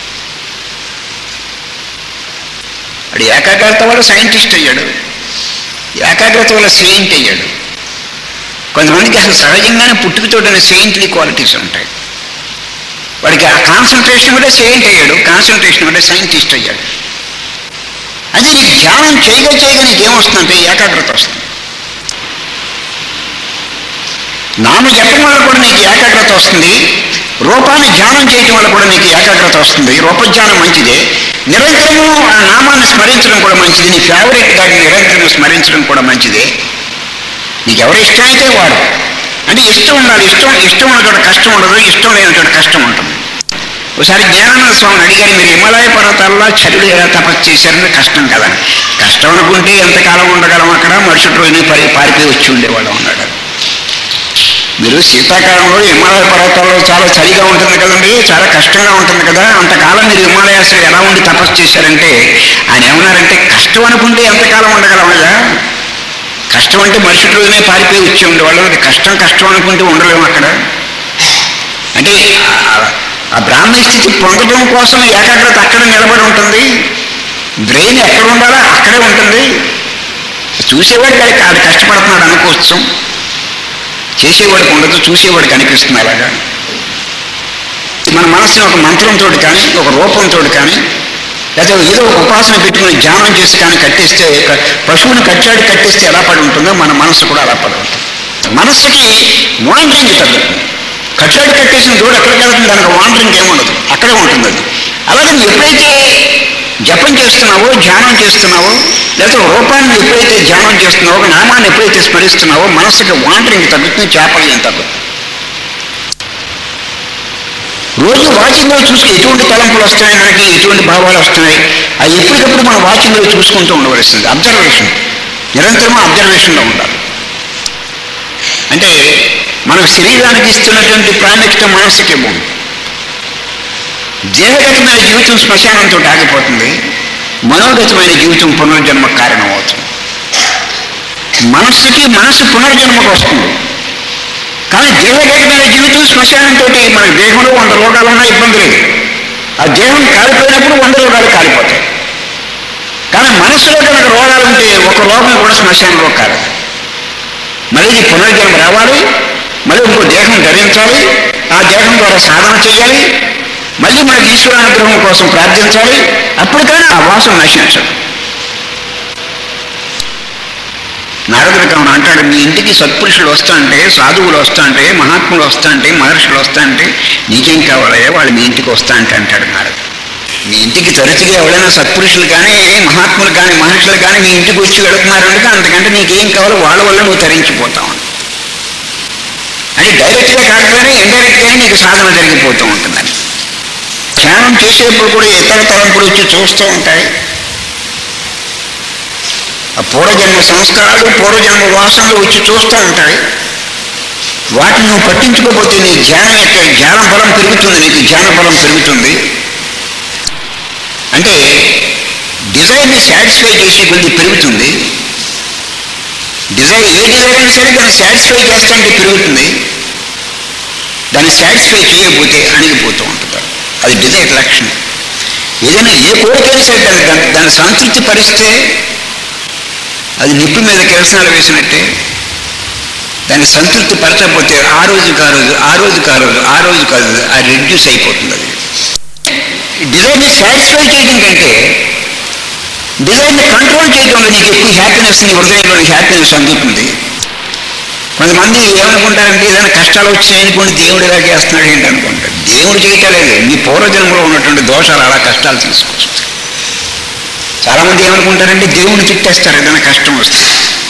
వాడు ఏకాగ్రత వల్ల సైంటిస్ట్ అయ్యాడు ఏకాగ్రత వల్ల సెయింట్ అయ్యాడు కొంతమందికి అసలు సహజంగానే పుట్టుకతోటనే సెయింట్లీ క్వాలిటీస్ ఉంటాయి వాడికి ఆ కాన్సన్ట్రేషన్ వల్ల సెయింట్ అయ్యాడు కాన్సన్ట్రేషన్ వల్ల సైంటిస్ట్ అయ్యాడు అదే నీకు ధ్యానం చేయగా చేయగా నీకు ఏమొస్తుందంటే ఏకాగ్రత వస్తుంది నామ జపం వల్ల కూడా నీకు ఏకాగ్రత వస్తుంది రూపాన్ని ధ్యానం చేయటం వల్ల కూడా నీకు ఏకాగ్రత వస్తుంది రూపధ్యానం మంచిదే నిరంతరము ఆ నామాన్ని స్మరించడం కూడా మంచిది నీ ఫేవరెట్ గారిని నిరంతరం స్మరించడం కూడా మంచిదే నీకు ఎవరు ఇష్టమైతే వాడు అంటే ఇష్టం ఉండాలి ఇష్టం ఇష్టం ఉన్న చోట కష్టం ఉండదు ఇష్టం లేని చోట కష్టం ఉంటుంది ఒకసారి జ్ఞానానంద స్వామిని అడిగారు మీరు హిమాలయ పర్వతాల్లో చరుడు ఎలా తపస్సు చేశారని కష్టం కదా కష్టం అనుకుంటే ఎంతకాలం ఉండగలం అక్కడ మరుసటి రోజునే పరి పారిపోయి వచ్చి ఉండేవాళ్ళం అన్నాడు మీరు శీతాకాలంలో హిమాలయ పర్వతాల్లో చాలా చలిగా ఉంటుంది కదండి చాలా కష్టంగా ఉంటుంది కదా అంతకాలం మీరు హిమాలయాస్లో ఎలా ఉండి తపస్సు చేశారంటే ఆయన ఏమన్నారంటే కష్టం అనుకుంటే ఎంతకాలం ఉండగలమయ్యా కష్టం అంటే మరుసటి రోజునే పారిపోయి వచ్చి ఉండేవాళ్ళం అది కష్టం కష్టం అనుకుంటే ఉండలేము అక్కడ అంటే ఆ- ఆ బ్రాహ్మణ స్థితి పొందడం కోసం ఏకాగ్రత అక్కడ నిలబడి ఉంటుంది బ్రెయిన్ ఎక్కడ ఉండాలో అక్కడే ఉంటుంది చూసేవాడికి అది అది కష్టపడుతున్నాడు అనుకోవచ్చు చేసేవాడికి ఉండదు చూసేవాడికి అనిపిస్తుంది అలాగా మన మనసుని ఒక మంత్రంతో కానీ ఒక రూపంతో కానీ లేదా ఏదో ఒక ఉపాసన పెట్టుకుని ధ్యానం చేసి కానీ కట్టేస్తే ఒక పశువుని కట్టాడి కట్టేస్తే ఎలా పడి ఉంటుందో మన మనసు కూడా అలా పడి ఉంటుంది మనస్సుకి వాండరింగ్ తగ్గుతుంది కట్టాడి కట్టేసిన దూడ ఎక్కడికి వెళ్తుంది దానికి వాండరింగ్ ఏముండదు అక్కడే ఉంటుంది అది అలాగే నువ్వు ఎప్పుడైతే జపం చేస్తున్నావో ధ్యానం చేస్తున్నావో లేదా రూపాన్ని ఎప్పుడైతే ధ్యానం చేస్తున్నావో ఒక నామాన్ని ఎప్పుడైతే స్మరిస్తున్నావో మనసుకి వాండరింగ్ తగ్గుతుంది చేపల్యం తగ్గుతుంది రోజు వాచింగ్లో చూసి ఎటువంటి తలంపులు వస్తున్నాయి మనకి ఎటువంటి భావాలు వస్తున్నాయి అది ఎప్పటికప్పుడు మనం వాచింగ్లో చూసుకుంటూ ఉండవలసింది అబ్జర్వేషన్ నిరంతరం అబ్జర్వేషన్లో ఉండాలి అంటే మన శరీరానికి ఇస్తున్నటువంటి ప్రాముఖ్యత మనసుకి ఇవ్వం దేహగతమైన జీవితం శ్మశానంతో ఆగిపోతుంది మనోగతమైన జీవితం పునర్జన్మ కారణం అవుతుంది మనస్సుకి మనసు పునర్జన్మకు వస్తుంది కానీ దేహగతమైన జీవితం శ్మశానంతో మన దేహంలో వంద రోగాలు ఉన్నా ఇబ్బంది లేదు ఆ దేహం కాలిపోయినప్పుడు వంద రోగాలు కాలిపోతాయి కానీ మనసులో కనుక రోగాలు ఉంటే ఒక రోగం కూడా శ్మశానంలో కాదు మళ్ళీ ఈ పునర్జన్మ రావాలి మళ్ళీ ఇంకో దేహం ధరించాలి ఆ దేహం ద్వారా సాధన చేయాలి మళ్ళీ మనకి ఈశ్వరానుగ్రహం కోసం ప్రార్థించాలి అప్పుడు కానీ ఆ వాసన నశించదు నారదుడు కావున అంటాడు మీ ఇంటికి సత్పురుషులు వస్తాంటే సాధువులు వస్తాంటే మహాత్ములు వస్తాంటే మహర్షులు వస్తాంటే నీకేం కావాలయ్యా వాళ్ళు మీ ఇంటికి వస్తా అంటే అంటాడు నారదుడు మీ ఇంటికి తరచుగా ఎవరైనా సత్పురుషులు కానీ మహాత్ములు కానీ మహర్షులు కానీ మీ ఇంటికి వచ్చి వెళుతున్నారు అంటే అంతకంటే నీకేం కావాలో వాళ్ళ వల్ల నువ్వు తరించిపోతావు అంటే డైరెక్ట్గా కాకపోయినా ఇండైరెక్ట్గా నీకు సాధన జరిగిపోతూ ఉంటుందని ధ్యానం చేసేప్పుడు కూడా ఇతర తలంపులు వచ్చి చూస్తూ ఉంటాయి ఆ పూర్వజన్మ సంస్కారాలు పూర్వజన్మ వాసనలు వచ్చి చూస్తూ ఉంటాయి వాటిని నువ్వు పట్టించుకోకపోతే నీ ధ్యానం యొక్క ధ్యాన బలం పెరుగుతుంది నీకు ధ్యాన బలం పెరుగుతుంది అంటే డిజైర్ని సాటిస్ఫై చేసే కొద్ది పెరుగుతుంది డిజైర్ ఏ డిజైర్ అయినా సరే దాన్ని సాటిస్ఫై చేస్తానికి పెరుగుతుంది దాన్ని సాటిస్ఫై చేయకపోతే అణిగిపోతూ ఉంటుంది అది డిజైర్ లక్షణం ఏదైనా ఏ కోరికైనా సరే దాన్ని దాన్ని- దాన్ని సంతృప్తి పరిస్తే అది నిప్పు మీద కిరసనాలు వేసినట్టే దాన్ని సంతృప్తి పరచకపోతే ఆ రోజుకి ఆ రోజు ఆ రోజుకి ఆ రోజు ఆ రోజుకి ఆ రోజు అది రెడ్యూస్ అయిపోతుంది అది డిజైన్ని సాటిస్ఫై చేయడం కంటే డిజైన్ని కంట్రోల్ చేయడంలో నీకు ఎక్కువ హ్యాపీనెస్ నీ హృదయంలో హ్యాపీనెస్ అందుతుంది కొంతమంది ఏమనుకుంటారంటే ఏదైనా కష్టాలు వచ్చాయనుకోండి దేవుడు ఇలా చేస్తున్నాడు ఏంటి అనుకుంటారు దేవుడు చేయటం లేదు మీ పూర్వజన్మలో ఉన్నటువంటి దోషాలు అలా కష్టాలు తీసుకొస్తాయి చాలా మంది ఏమనుకుంటారంటే దేవుడు తిట్టేస్తారు ఏదైనా కష్టం వస్తే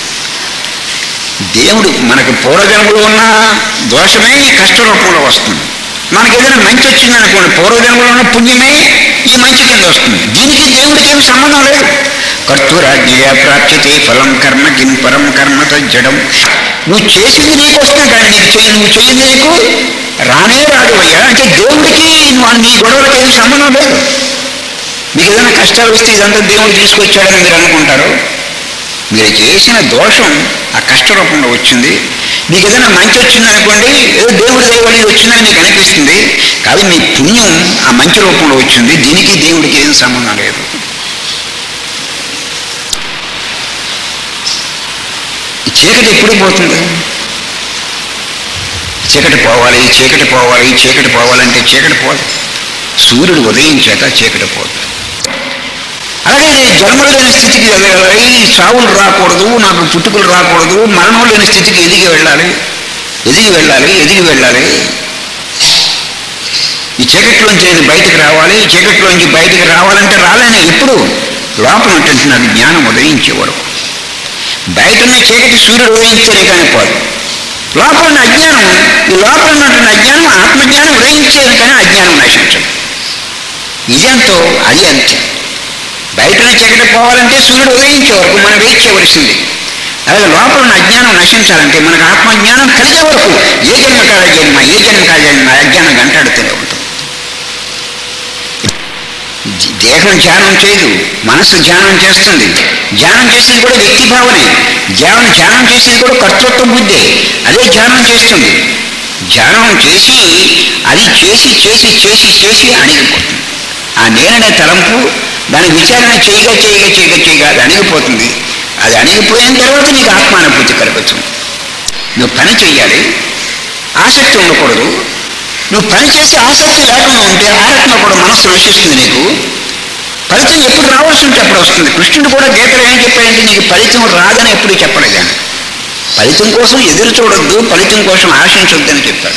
దేవుడు మనకు పూర్వజన్మలో ఉన్న దోషమే ఈ కష్ట రూపంలో వస్తుంది మనకి ఏదైనా మంచి వచ్చింది అనుకోండి పూర్వజన్మలో ఉన్న పుణ్యమే ఈ మంచి కింద వస్తుంది దీనికి దేవుడికి ఏమి సంబంధం లేదు కర్తూరాజ్ఞయ ప్రాప్యతే ఫలం కర్మ కిం పరం కర్మ తజ్జడం నువ్వు చేసింది నీకు వస్తుంది కానీ నీకు చేయి నువ్వు చేయింది నీకు రానే రాదు అయ్యా అంటే దేవుడికి నువ్వు నీ గొడవలకి ఏమి సంబంధం లేదు మీకు ఏదైనా కష్టాలు వస్తే ఇదంతా దేవుడు తీసుకొచ్చాడని మీరు అనుకుంటారు మీరు చేసిన దోషం ఆ కష్ట రూపంలో వచ్చింది మీకు ఏదైనా మంచి వచ్చింది అనుకోండి ఏదో దేవుడి దైవం ఇది వచ్చిందని మీకు అనిపిస్తుంది కాదు మీ పుణ్యం ఆ మంచి రూపంలో వచ్చింది దీనికి దేవుడికి ఏం సంబంధం లేదు ఈ చీకటి ఎప్పుడు పోతుంది చీకటి పోవాలి చీకటి పోవాలి చీకటి పోవాలంటే చీకటి పోదు సూర్యుడు ఉదయించాక చీకటి పోతుంది అలాగే జన్మలు లేని స్థితికి ఎదగాలి చావులు రాకూడదు నాకు పుట్టుకలు రాకూడదు మరణం లేని స్థితికి ఎదిగి వెళ్ళాలి ఎదిగి వెళ్ళాలి ఎదిగి వెళ్ళాలి ఈ చీకట్లోంచి నేను బయటకు రావాలి ఈ చీకట్లోంచి బయటకు రావాలంటే రాలేను ఎప్పుడు లోపల ఉంటుంది నాకు జ్ఞానం ఉదయించే వరకు బయట ఉన్న చీకటి సూర్యుడు ఉదయించలే కానీ పోదు లోపల ఉన్న అజ్ఞానం ఈ లోపల ఉన్నటువంటి అజ్ఞానం ఆత్మజ్ఞానం ఉదయించేది కానీ అజ్ఞానం నశించదు ఇదంతో అది అంతే బయట చీకటి పోవాలంటే సూర్యుడు ఉదయించే వరకు మనం వెయిట్ చేయవలసింది అలాగే లోపల ఉన్న అజ్ఞానం నశించాలంటే మనకు ఆత్మజ్ఞానం కలిగే వరకు ఏ జన్మ కాల జన్మ ఏ జన్మ కాల జన్మ అజ్ఞానం గంటాడుతూనే ఉంటుంది జ- దేహం ధ్యానం చేయదు మనసు ధ్యానం చేస్తుంది ధ్యానం చేసేది కూడా వ్యక్తి భావనే ధ్యానం ధ్యానం చేసేది కూడా కర్తృత్వ బుద్ధి అదే ధ్యానం చేస్తుంది ధ్యానం చేసి అది చేసి చేసి చేసి చేసి అణిగిపోతుంది ఆ నేననే తలంపు దాని విచారణ చేయగా చేయగా చేయగా చేయగా అది అణిగిపోతుంది అది అణిగిపోయిన తర్వాత నీకు ఆత్మానుభూతి కలుగుతుంది నువ్వు పని చెయ్యాలి ఆసక్తి ఉండకూడదు నువ్వు పని చేస్తే ఆసక్తి లేకుండా ఉంటే ఆ రకంగా కూడా మనస్సు నశిస్తుంది నీకు ఫలితం ఎప్పుడు రావాల్సి ఉంటే అప్పుడు వస్తుంది కృష్ణుడు కూడా గీతలో ఏం చెప్పాడంటే నీకు ఫలితం రాదని ఎప్పుడు చెప్పలేదు ఆయన ఫలితం కోసం ఎదురు చూడొద్దు ఫలితం కోసం ఆశించొద్దని చెప్పాడు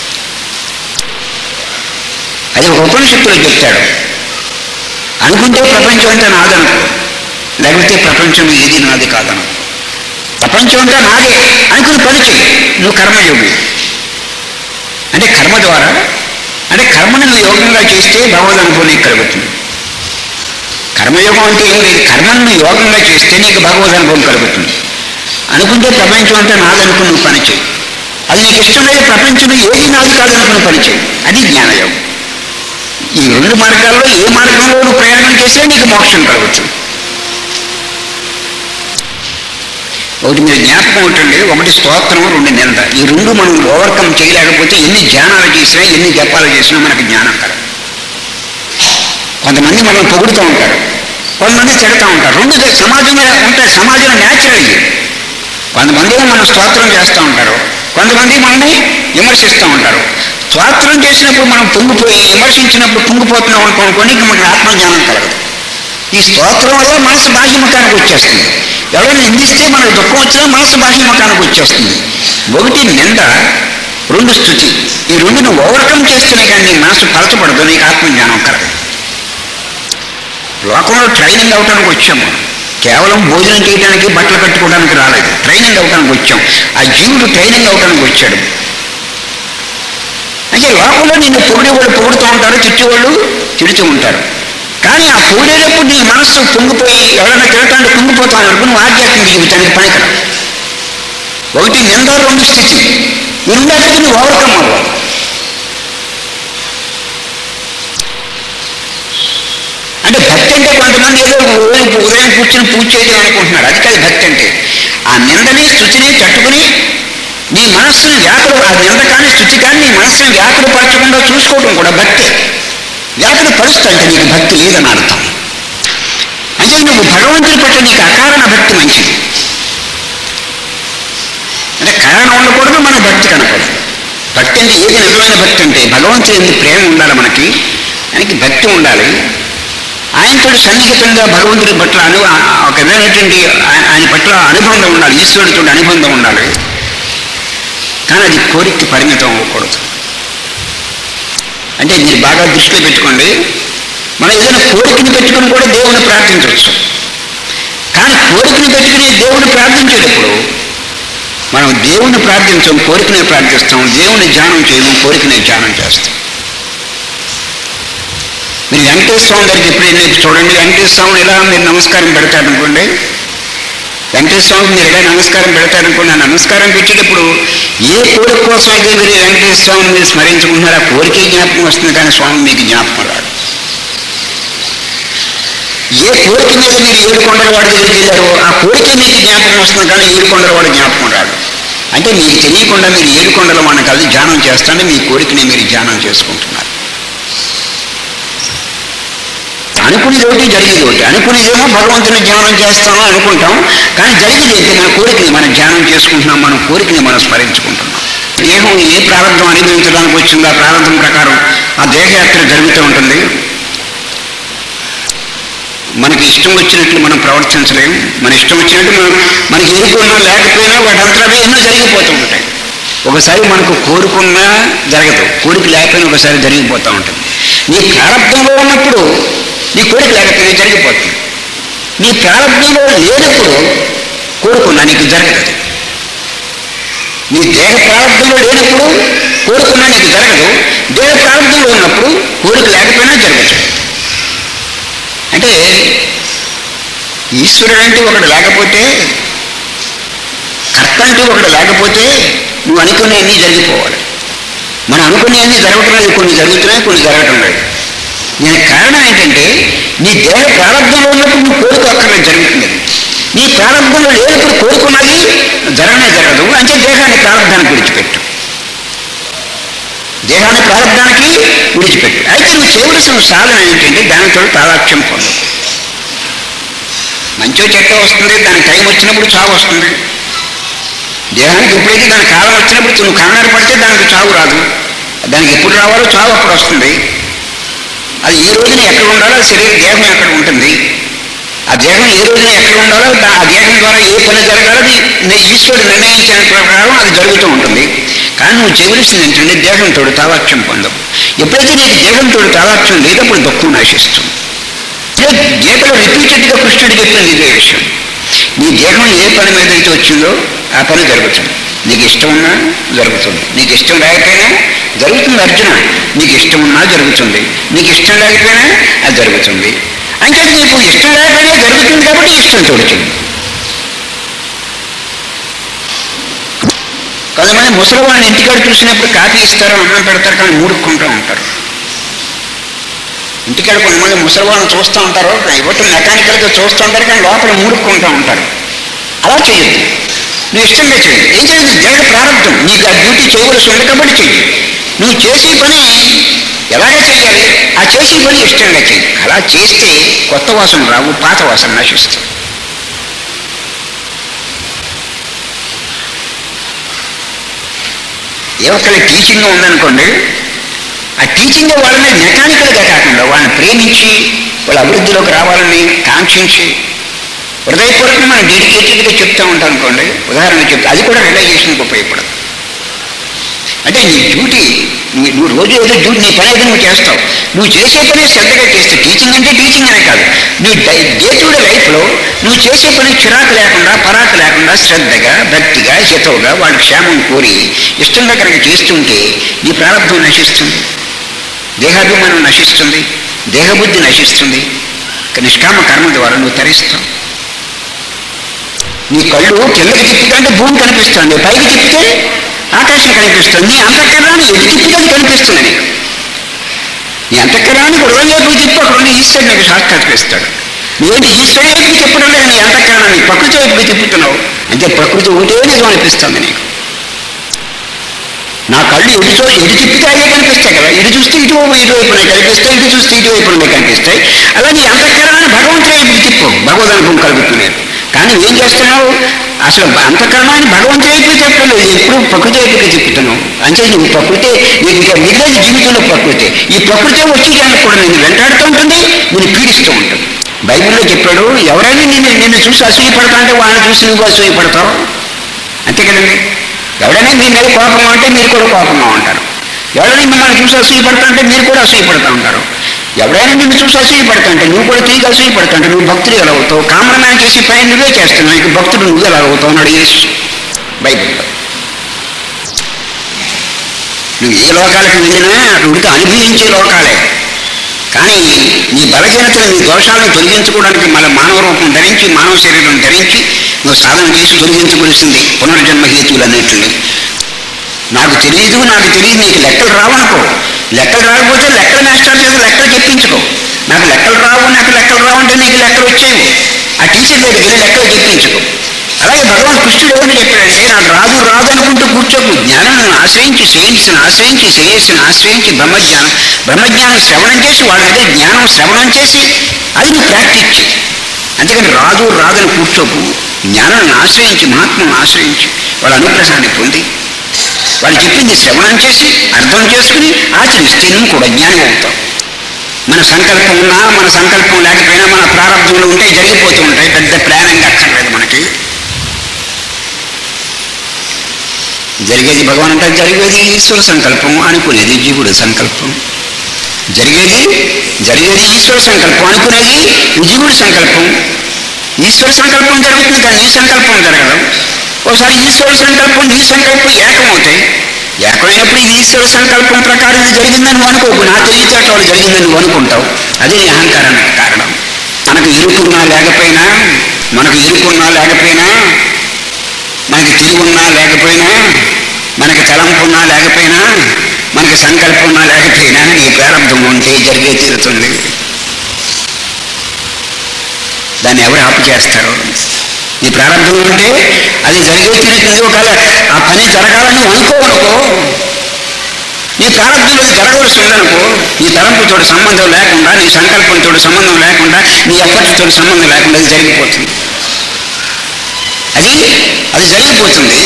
అది ఒక ఉపనిషత్తులో చెప్తాడు అనుకుంటే ప్రపంచం అంతా నాదనుకో లేకపోతే ప్రపంచం ఏది నాది కాదనుకో ప్రపంచం అంతా నాదే అనుకుని పని చెయ్యి నువ్వు కర్మయోగి అంటే కర్మ ద్వారా అంటే కర్మను నువ్వు యోగంగా చేస్తే భగవద్ అనుభవం నీకు కలుగుతుంది కర్మయోగం అంటే ఏం లేదు కర్మను నువ్వు యోగంగా చేస్తే నీకు భగవద్ అనుభవం కలుగుతుంది అనుకుంటే ప్రపంచం అంతా నాదనుకుని నువ్వు పని చేయి అది నీకు ఇష్టం లేదు ప్రపంచంలో ఏది నాది కాదనుకుని పని చేయి అది జ్ఞానయోగం ఈ రెండు మార్గాల్లో ఏ మార్గంలో నువ్వు ప్రయాణం చేస్తే నీకు మోక్షం కలుగుతుంది ఒకటి మీరు జ్ఞాపకం ఉంటుంది ఒకటి స్తోత్రం రెండు నింద ఈ రెండు మనం ఓవర్కమ్ చేయలేకపోతే ఎన్ని ధ్యానాలు చేసినా ఎన్ని జపాలు చేసినా మనకు జ్ఞానం కలదు కొంతమంది మనం పొగుడుతూ ఉంటారు కొంతమంది తిడతా ఉంటారు రెండు సమాజంలో ఉంటాయి సమాజంలో న్యాచురల్ ఇది కొంతమంది మనం స్తోత్రం చేస్తూ ఉంటారు కొంతమంది మనల్ని విమర్శిస్తూ ఉంటారు స్తోత్రం చేసినప్పుడు మనం పొంగిపోయి విమర్శించినప్పుడు పొంగిపోతున్నాం అనుకోనుకోండి ఇంక మనకి ఆత్మజ్ఞానం కలగదు ఈ స్తోత్రం వల్ల మనసు బాహ్యముఖానికి వచ్చేస్తుంది ఎవరైనా నిందిస్తే మనకు దుఃఖం వచ్చినా మనసు బాహ్యముఖానికి వచ్చేస్తుంది ఒకటి నింద రెండు స్థుతి ఈ రెండును ఓవర్కమ్ చేస్తేనే కానీ నీ మనసు పలచబడదు నీకు ఆత్మజ్ఞానం కలగదు లోకంలో ట్రైనింగ్ అవటానికి వచ్చాము కేవలం భోజనం చేయడానికి బట్టలు కట్టుకోవడానికి రాలేదు ట్రైనింగ్ అవటానికి వచ్చాం ఆ జీవుడు ట్రైనింగ్ అవటానికి వచ్చాడు అంటే లోకంలో నిన్ను పొగిడేవాళ్ళు పొగుడుతూ ఉంటారు తిట్టేవాళ్ళు తిడుతూ ఉంటారు కానీ ఆ పొగిడేటప్పుడు నీ మనస్సు పొంగిపోయి ఎవరైనా తినటానికి పొంగిపోతాను అనుకో నువ్వు ఆధ్యాత్మిక జీవితానికి పనికిరావు ఒకటి నింద రెండు స్థితి ఈ రెండాటికి నువ్వు ఓవర్కమ్ అవ్వాలి అంటే భక్తి అంటే కొంతమంది ఏదో ఉదయం ఉదయం కూర్చొని పూజ చేయడం అనుకుంటున్నారు అది కాదు భక్తి అంటే ఆ నిందని స్థుతిని తట్టుకుని నీ మనస్సును వ్యాకులు ఆ నింద కానీ స్థుతి కానీ నీ మనస్సును వ్యాకులు పరచకుండా చూసుకోవడం కూడా భక్తి వ్యాకులు పరుస్తూ అంటే నీకు భక్తి లేదని అర్థం అంటే నువ్వు భగవంతుడి పట్ల నీకు అకారణ భక్తి మంచిది అంటే కారణం ఉండకూడదు మన భక్తి కనకూడదు భక్తి అంటే ఏది నిజమైన భక్తి అంటే భగవంతుడి ఎందుకు ప్రేమ ఉండాలి మనకి ఆయనకి భక్తి ఉండాలి ఆయనతో సన్నిహితంగా భగవంతుడి పట్ల అను ఒక విధమైనటువంటి ఆయన ఆయన పట్ల అనుబంధం ఉండాలి ఈశ్వరుడితో అనుబంధం ఉండాలి కానీ అది కోరికకి పరిమితం అవ్వకూడదు అంటే మీరు బాగా దృష్టిలో పెట్టుకోండి మనం ఏదైనా కోరికని పెట్టుకుని కూడా దేవుని ప్రార్థించవచ్చు కానీ కోరికని పెట్టుకుని దేవుని ప్రార్థించేటప్పుడు మనం దేవుని ప్రార్థించం కోరికనే ప్రార్థిస్తాం దేవుని ధ్యానం చేయము కోరికనే ధ్యానం చేస్తాం మీరు వెంకటేశ్వర స్వామి గారికి ఎప్పుడైనా చూడండి వెంకటేశ్వర స్వామి ఇలా మీరు నమస్కారం పెడతారనుకోండి వెంకటేశ్వర స్వామికి మీరు ఇలా నమస్కారం పెడతారనుకోండి ఆ నమస్కారం పెట్టేటప్పుడు ఏ కోరిక కోసం అయితే మీరు వెంకటేశ్వర స్వామిని మీరు స్మరించుకుంటున్నారు ఆ కోరికే జ్ఞాపకం వస్తుంది కానీ స్వామి మీకు జ్ఞాపకం రాదు ఏ కోరిక మీద మీరు ఏడుకొండల వాడి దగ్గరికి వెళ్ళారో ఆ కోరిక మీకు జ్ఞాపకం వస్తుంది కానీ ఏడుకొండల వాడు జ్ఞాపకం రాడు అంటే మీకు తెలియకుండా మీరు ఏడుకొండల వాడిని కలిసి ధ్యానం చేస్తుంటే మీ కోరికని మీరు ధ్యానం చేసుకుంటున్నారు అనుకునేది ఒకటి జరిగేది ఒకటి అనుకునేదేమో భగవంతుని ధ్యానం చేస్తామని అనుకుంటాం కానీ జరిగేది ఏంటి మన కోరికని మనం ధ్యానం చేసుకుంటున్నాం మన కోరికని మనం స్మరించుకుంటున్నాం దేహం ఏ ప్రారంభం అనుభవించడానికి వచ్చిందో ఆ ప్రారంభం ప్రకారం ఆ దేహయాత్ర జరుగుతూ ఉంటుంది మనకి ఇష్టం వచ్చినట్లు మనం ప్రవర్తించలేము మన ఇష్టం వచ్చినట్టు మనం మనకి ఎదుర్కొన్నా లేకపోయినా వాటంతా ఎన్నో జరిగిపోతూ ఉంటాయి ఒకసారి మనకు కోరుకున్నా జరగదు కోరిక లేకపోయినా ఒకసారి జరిగిపోతూ ఉంటుంది నీ ప్రారంభంలో ఉన్నప్పుడు నీ కోరిక లేకపోయినా జరిగిపోతుంది నీ ప్రారంభంలో లేనప్పుడు కోరుకున్నా నీకు జరగదు నీ దేహ ప్రారంభంలో లేనప్పుడు కోరుకున్నా నీకు జరగదు దేహ ప్రారంభంలో ఉన్నప్పుడు కోరిక లేకపోయినా జరగదు అంటే ఈశ్వరుడు అంటే ఒకడు లేకపోతే కర్త అంటే ఒకడు లేకపోతే నువ్వు అనుకునేవన్నీ జరిగిపోవాలి మనం అనుకునేవన్నీ జరగటం లేదు కొన్ని జరుగుతున్నాయి కొన్ని జరగటం లేదు దీనికి కారణం ఏంటంటే నీ దేహ ప్రారంభంలో ఉన్నప్పుడు నువ్వు కోరిక అక్కడ జరుగుతుంది నీ ప్రారంభంలో లేనప్పుడు కోరుకున్నది జరగనే జరగదు అంటే దేహాన్ని ప్రారంభానికి విడిచిపెట్టు దేహాన్ని ప్రారంభానికి విడిచిపెట్టు అయితే నువ్వు చేయవలసిన సాధన ఏంటంటే దానితో తాదాక్ష్యం పొందు మంచో చెట్ట వస్తుంది దాని టైం వచ్చినప్పుడు చావు వస్తుంది దేహానికి ఎప్పుడైతే దాని కాలం వచ్చినప్పుడు నువ్వు కంగారు పడితే దానికి చావు రాదు దానికి ఎప్పుడు రావాలో చావు అప్పుడు వస్తుంది అది ఏ రోజున ఎక్కడ ఉండాలో ఆ శరీర దేహం ఎక్కడ ఉంటుంది ఆ దేహం ఏ రోజున ఎక్కడ ఉండాలో దా- ఆ దేహం ద్వారా ఏ పని జరగాలో అది నీ- ఈశ్వరుడు నిర్ణయించిన ప్రకారం అది జరుగుతూ ఉంటుంది కానీ నువ్వు చేయవలసింది ఏంటంటే దేహంతో తాదాక్ష్యం పొందవు ఎప్పుడైతే నీకు దేహంతో తాదాక్ష్యం లేదప్పుడు దుఃఖం నాశిస్తుంది ఇదే గీతలో రిపీటెడ్గా కృష్ణుడు చెప్పింది ఇదే విషయం నీ దేహం ఏ పని మీద అయితే వచ్చిందో ఆ పని జరుగుతుంది నీకు ఇష్టం ఉన్నా జరుగుతుంది నీకు ఇష్టం లేకపోయినా జరుగుతుంది అర్జున నీకు ఇష్టం ఉన్నా జరుగుతుంది నీకు ఇష్టం లేకపోయినా అది జరుగుతుంది అంటే నీకు ఇష్టం లేకపోయినా జరుగుతుంది కాబట్టి ఇష్టం తోడుతుంది కొంతమంది ముసలి వాళ్ళని ఇంటికాడ చూసినప్పుడు కాఫీ ఇస్తారు అన్నం పెడతారు కానీ మూడుకుంటూ ఉంటారు ఇంటికాడ కొంతమంది ముసలి వాళ్ళని చూస్తూ ఉంటారు ఇవ్వటం మెకానికల్గా చూస్తూ ఉంటారు కానీ లోపల మూడుకుంటూ ఉంటారు అలా చేయొద్దు నువ్వు ఇష్టంగా చేయి ఏం చేయాలి దేహ ప్రారంభం నీకు ఆ డ్యూటీ చేయవలసి ఉంది కాబట్టి చెయ్యి నువ్వు చేసే పని ఎలాగ చేయాలి ఆ చేసే పని ఇష్టంగా చెయ్యి అలా చేస్తే కొత్త వాసన రావు పాత వాసన నశిస్తుంది ఏ ఒక్కరి టీచింగ్ ఉందనుకోండి ఆ టీచింగ్ వాళ్ళ మీద మెకానికల్గా కాకుండా వాళ్ళని ప్రేమించి వాళ్ళ అభివృద్ధిలోకి రావాలని కాంక్షించి హృదయపూర్వకంగా మనం డెడికేటెడ్గా చెప్తూ ఉంటాం అనుకోండి ఉదాహరణ చెప్తే అది కూడా రిలైజేషన్కి ఉపయోగపడదు అంటే నీ డ్యూటీ నీ- నువ్వు రోజు ఏదో డ్యూటీ నీ పని అయితే నువ్వు చేస్తావు నువ్వు చేసే పని శ్రద్ధగా చేస్తే టీచింగ్ అంటే టీచింగ్ అనే కాదు నీ డే టు డే లైఫ్లో నువ్వు చేసే పని చిరాకు లేకుండా పరాకు లేకుండా శ్రద్ధగా భక్తిగా హితవుగా వాళ్ళ క్షేమం కోరి ఇష్టంగా కనుక చేస్తుంటే నీ ప్రారంభం నశిస్తుంది దేహాభిమానం నశిస్తుంది దేహబుద్ధి నశిస్తుంది నిష్కామ కర్మ ద్వారా నువ్వు తరిస్తావు నీ కళ్ళు కిందకి తిప్పుతుంటే భూమి కనిపిస్తుంది పైకి తిప్పితే ఆకాశం కనిపిస్తుంది నీ అంతఃకరణాన్ని ఎటు తిప్పితే అది కనిపిస్తుంది నీకు నీ అంతఃకరణాన్ని హృదయం వైపు తిప్పి అక్కడ ఉన్న ఈశ్వరుడు నీకు సాక్షాత్కరిస్తాడు నువ్వేంటి ఈశ్వరుడు వైపు తిప్పడం లేదు నీ అంతఃకరణాన్ని ప్రకృతి వైపు తిప్పుతున్నావు అంటే ప్రకృతి ఒకటే నిజం అనిపిస్తుంది నీకు నా కళ్ళు ఎటు చూ ఎటు తిప్పితే అదే కనిపిస్తాయి కదా ఇటు చూస్తే ఇటు ఇటువైపునే కనిపిస్తాయి ఇటు చూస్తే ఇటువైపునే కనిపిస్తాయి అలా నీ అంతఃకరణాన్ని భగవంతుడి వైపు తిప్పు భగవద్ అనుభవం కలుగుతున్నారు కానీ ఏం చేస్తున్నావు అసలు అంతఃకరణాన్ని భగవంతుడి వైపు చెప్పలేదు ఎప్పుడు ప్రకృతి వైపుకి తిప్పుతున్నావు అంటే నువ్వు ప్రకృతి నీకు ఇక మిగిలిన జీవితంలో ప్రకృతి ఈ ప్రకృతి వచ్చి దానికి కూడా నిన్ను వెంటాడుతూ ఉంటుంది నిన్ను పీడిస్తూ ఉంటుంది బైబిల్లో చెప్పాడు ఎవరైనా నిన్ను నిన్ను చూసి అసూయపడతా అంటే వాళ్ళని చూసి నువ్వు అసూయపడతావు అంతే కదండి ఎవడైనా మీ మీద కోపంగా ఉంటే మీరు కూడా కోపంగా ఉంటారు ఎవరైనా మిమ్మల్ని చూసి అసూయపడుతుంటే మీరు కూడా అసూయపడుతూ ఉంటారు ఎవడైనా నిన్ను చూసి అసూయపడుతుంటే నువ్వు కూడా తిరిగి అసూయపడుతుంటే నువ్వు భక్తుడు ఎలా అవుతావు కామరమైన చేసి పైన నువ్వే చేస్తున్నావు ఇక భక్తుడు నువ్వు ఎలా అవుతావు అన్నాడు యేసు బైబిల్లో నువ్వు ఏ లోకాలకు వెళ్ళినా ఉడికి అనుభవించే లోకాలే కానీ నీ బలహీనతలు నీ దోషాలను తొలగించుకోవడానికి మన మానవ రూపం ధరించి మానవ శరీరం ధరించి నువ్వు సాధన చేసి తొలగించవలసింది పునర్జన్మ హేతువులన్నింటినీ నాకు తెలియదు నాకు తెలియదు నీకు లెక్కలు రావనుకో లెక్కలు రాకపోతే లెక్కల మాస్టర్ చేత లెక్కలు చెప్పించుకో నాకు లెక్కలు రావు నాకు లెక్కలు రావు అంటే నీకు లెక్కలు వచ్చేవి ఆ టీచర్ దగ్గరికి వెళ్ళి లెక్కలు చెప్పించుకో అలాగే భగవాన్ కృష్ణుడు ఏమని చెప్పాడంటే నాకు రాదు రాదు అనుకుంటూ కూర్చోకు జ్ఞానాన్ని ఆశ్రయించి శ్రేయస్సును ఆశ్రయించి శ్రేయస్సును ఆశ్రయించి బ్రహ్మజ్ఞానం బ్రహ్మజ్ఞానం శ్రవణం చేసి వాళ్ళ దగ్గర జ్ఞానం శ్రవణం చేసి అది నువ్వు ప్రాక్టీస్ చేయి అందుకని రాదు రాదని కూర్చోకు జ్ఞానాన్ని ఆశ్రయించి మహాత్మను ఆశ్రయించి వాళ్ళ అనుగ్రహాన్ని పొంది వాళ్ళు చెప్పింది శ్రవణం చేసి అర్థం చేసుకుని ఆచరిస్తే నువ్వు కూడా జ్ఞానం అవుతావు మన సంకల్పం ఉన్నా మన సంకల్పం లేకపోయినా మన ప్రారంభంలో ఉంటే జరిగిపోతూ ఉంటాయి పెద్ద ప్లానింగ్ అక్కర్లేదు మనకి జరిగేది భగవాన్ అంటే జరిగేది ఈశ్వర సంకల్పం అనుకునేది జీవుడు సంకల్పం జరిగేది జరిగేది ఈశ్వర సంకల్పం అనుకునేది జీవుడి సంకల్పం ఈశ్వర సంకల్పం జరుగుతుంది కానీ నీ సంకల్పం జరగదు ఒకసారి ఈశ్వర సంకల్పం నీ సంకల్పం ఏకమవుతాయి ఏకమైనప్పుడు ఇది ఈశ్వర సంకల్పం ప్రకారం ఇది జరిగిందని నువ్వు అనుకోకు నా తెలివితేటలు జరిగిందని నువ్వు అనుకుంటావు అది నీ అహంకారానికి కారణం మనకు ఇరుకున్నా లేకపోయినా మనకు ఇరుకున్నా లేకపోయినా మనకి తిరుగున్నా లేకపోయినా మనకి తలంపున్నా లేకపోయినా మనకి సంకల్పం ఉన్నా లేకపోయినా నీ ప్రారంభం ఉంటే జరిగే తీరుతుంది దాన్ని ఎవరు ఆపు చేస్తారు నీ ప్రారంభం ఉంటే అది జరిగే తీరుతుంది ఒకవేళ ఆ పని జరగాలని నువ్వు అనుకోవనుకో నీ ప్రారంభంలో అది జరగవలసి ఉందనుకో నీ తలంపుతో సంబంధం లేకుండా నీ సంకల్పంతో సంబంధం లేకుండా నీ ఎఫర్ట్తో సంబంధం లేకుండా అది జరిగిపోతుంది అది అది జరిగిపోతుంది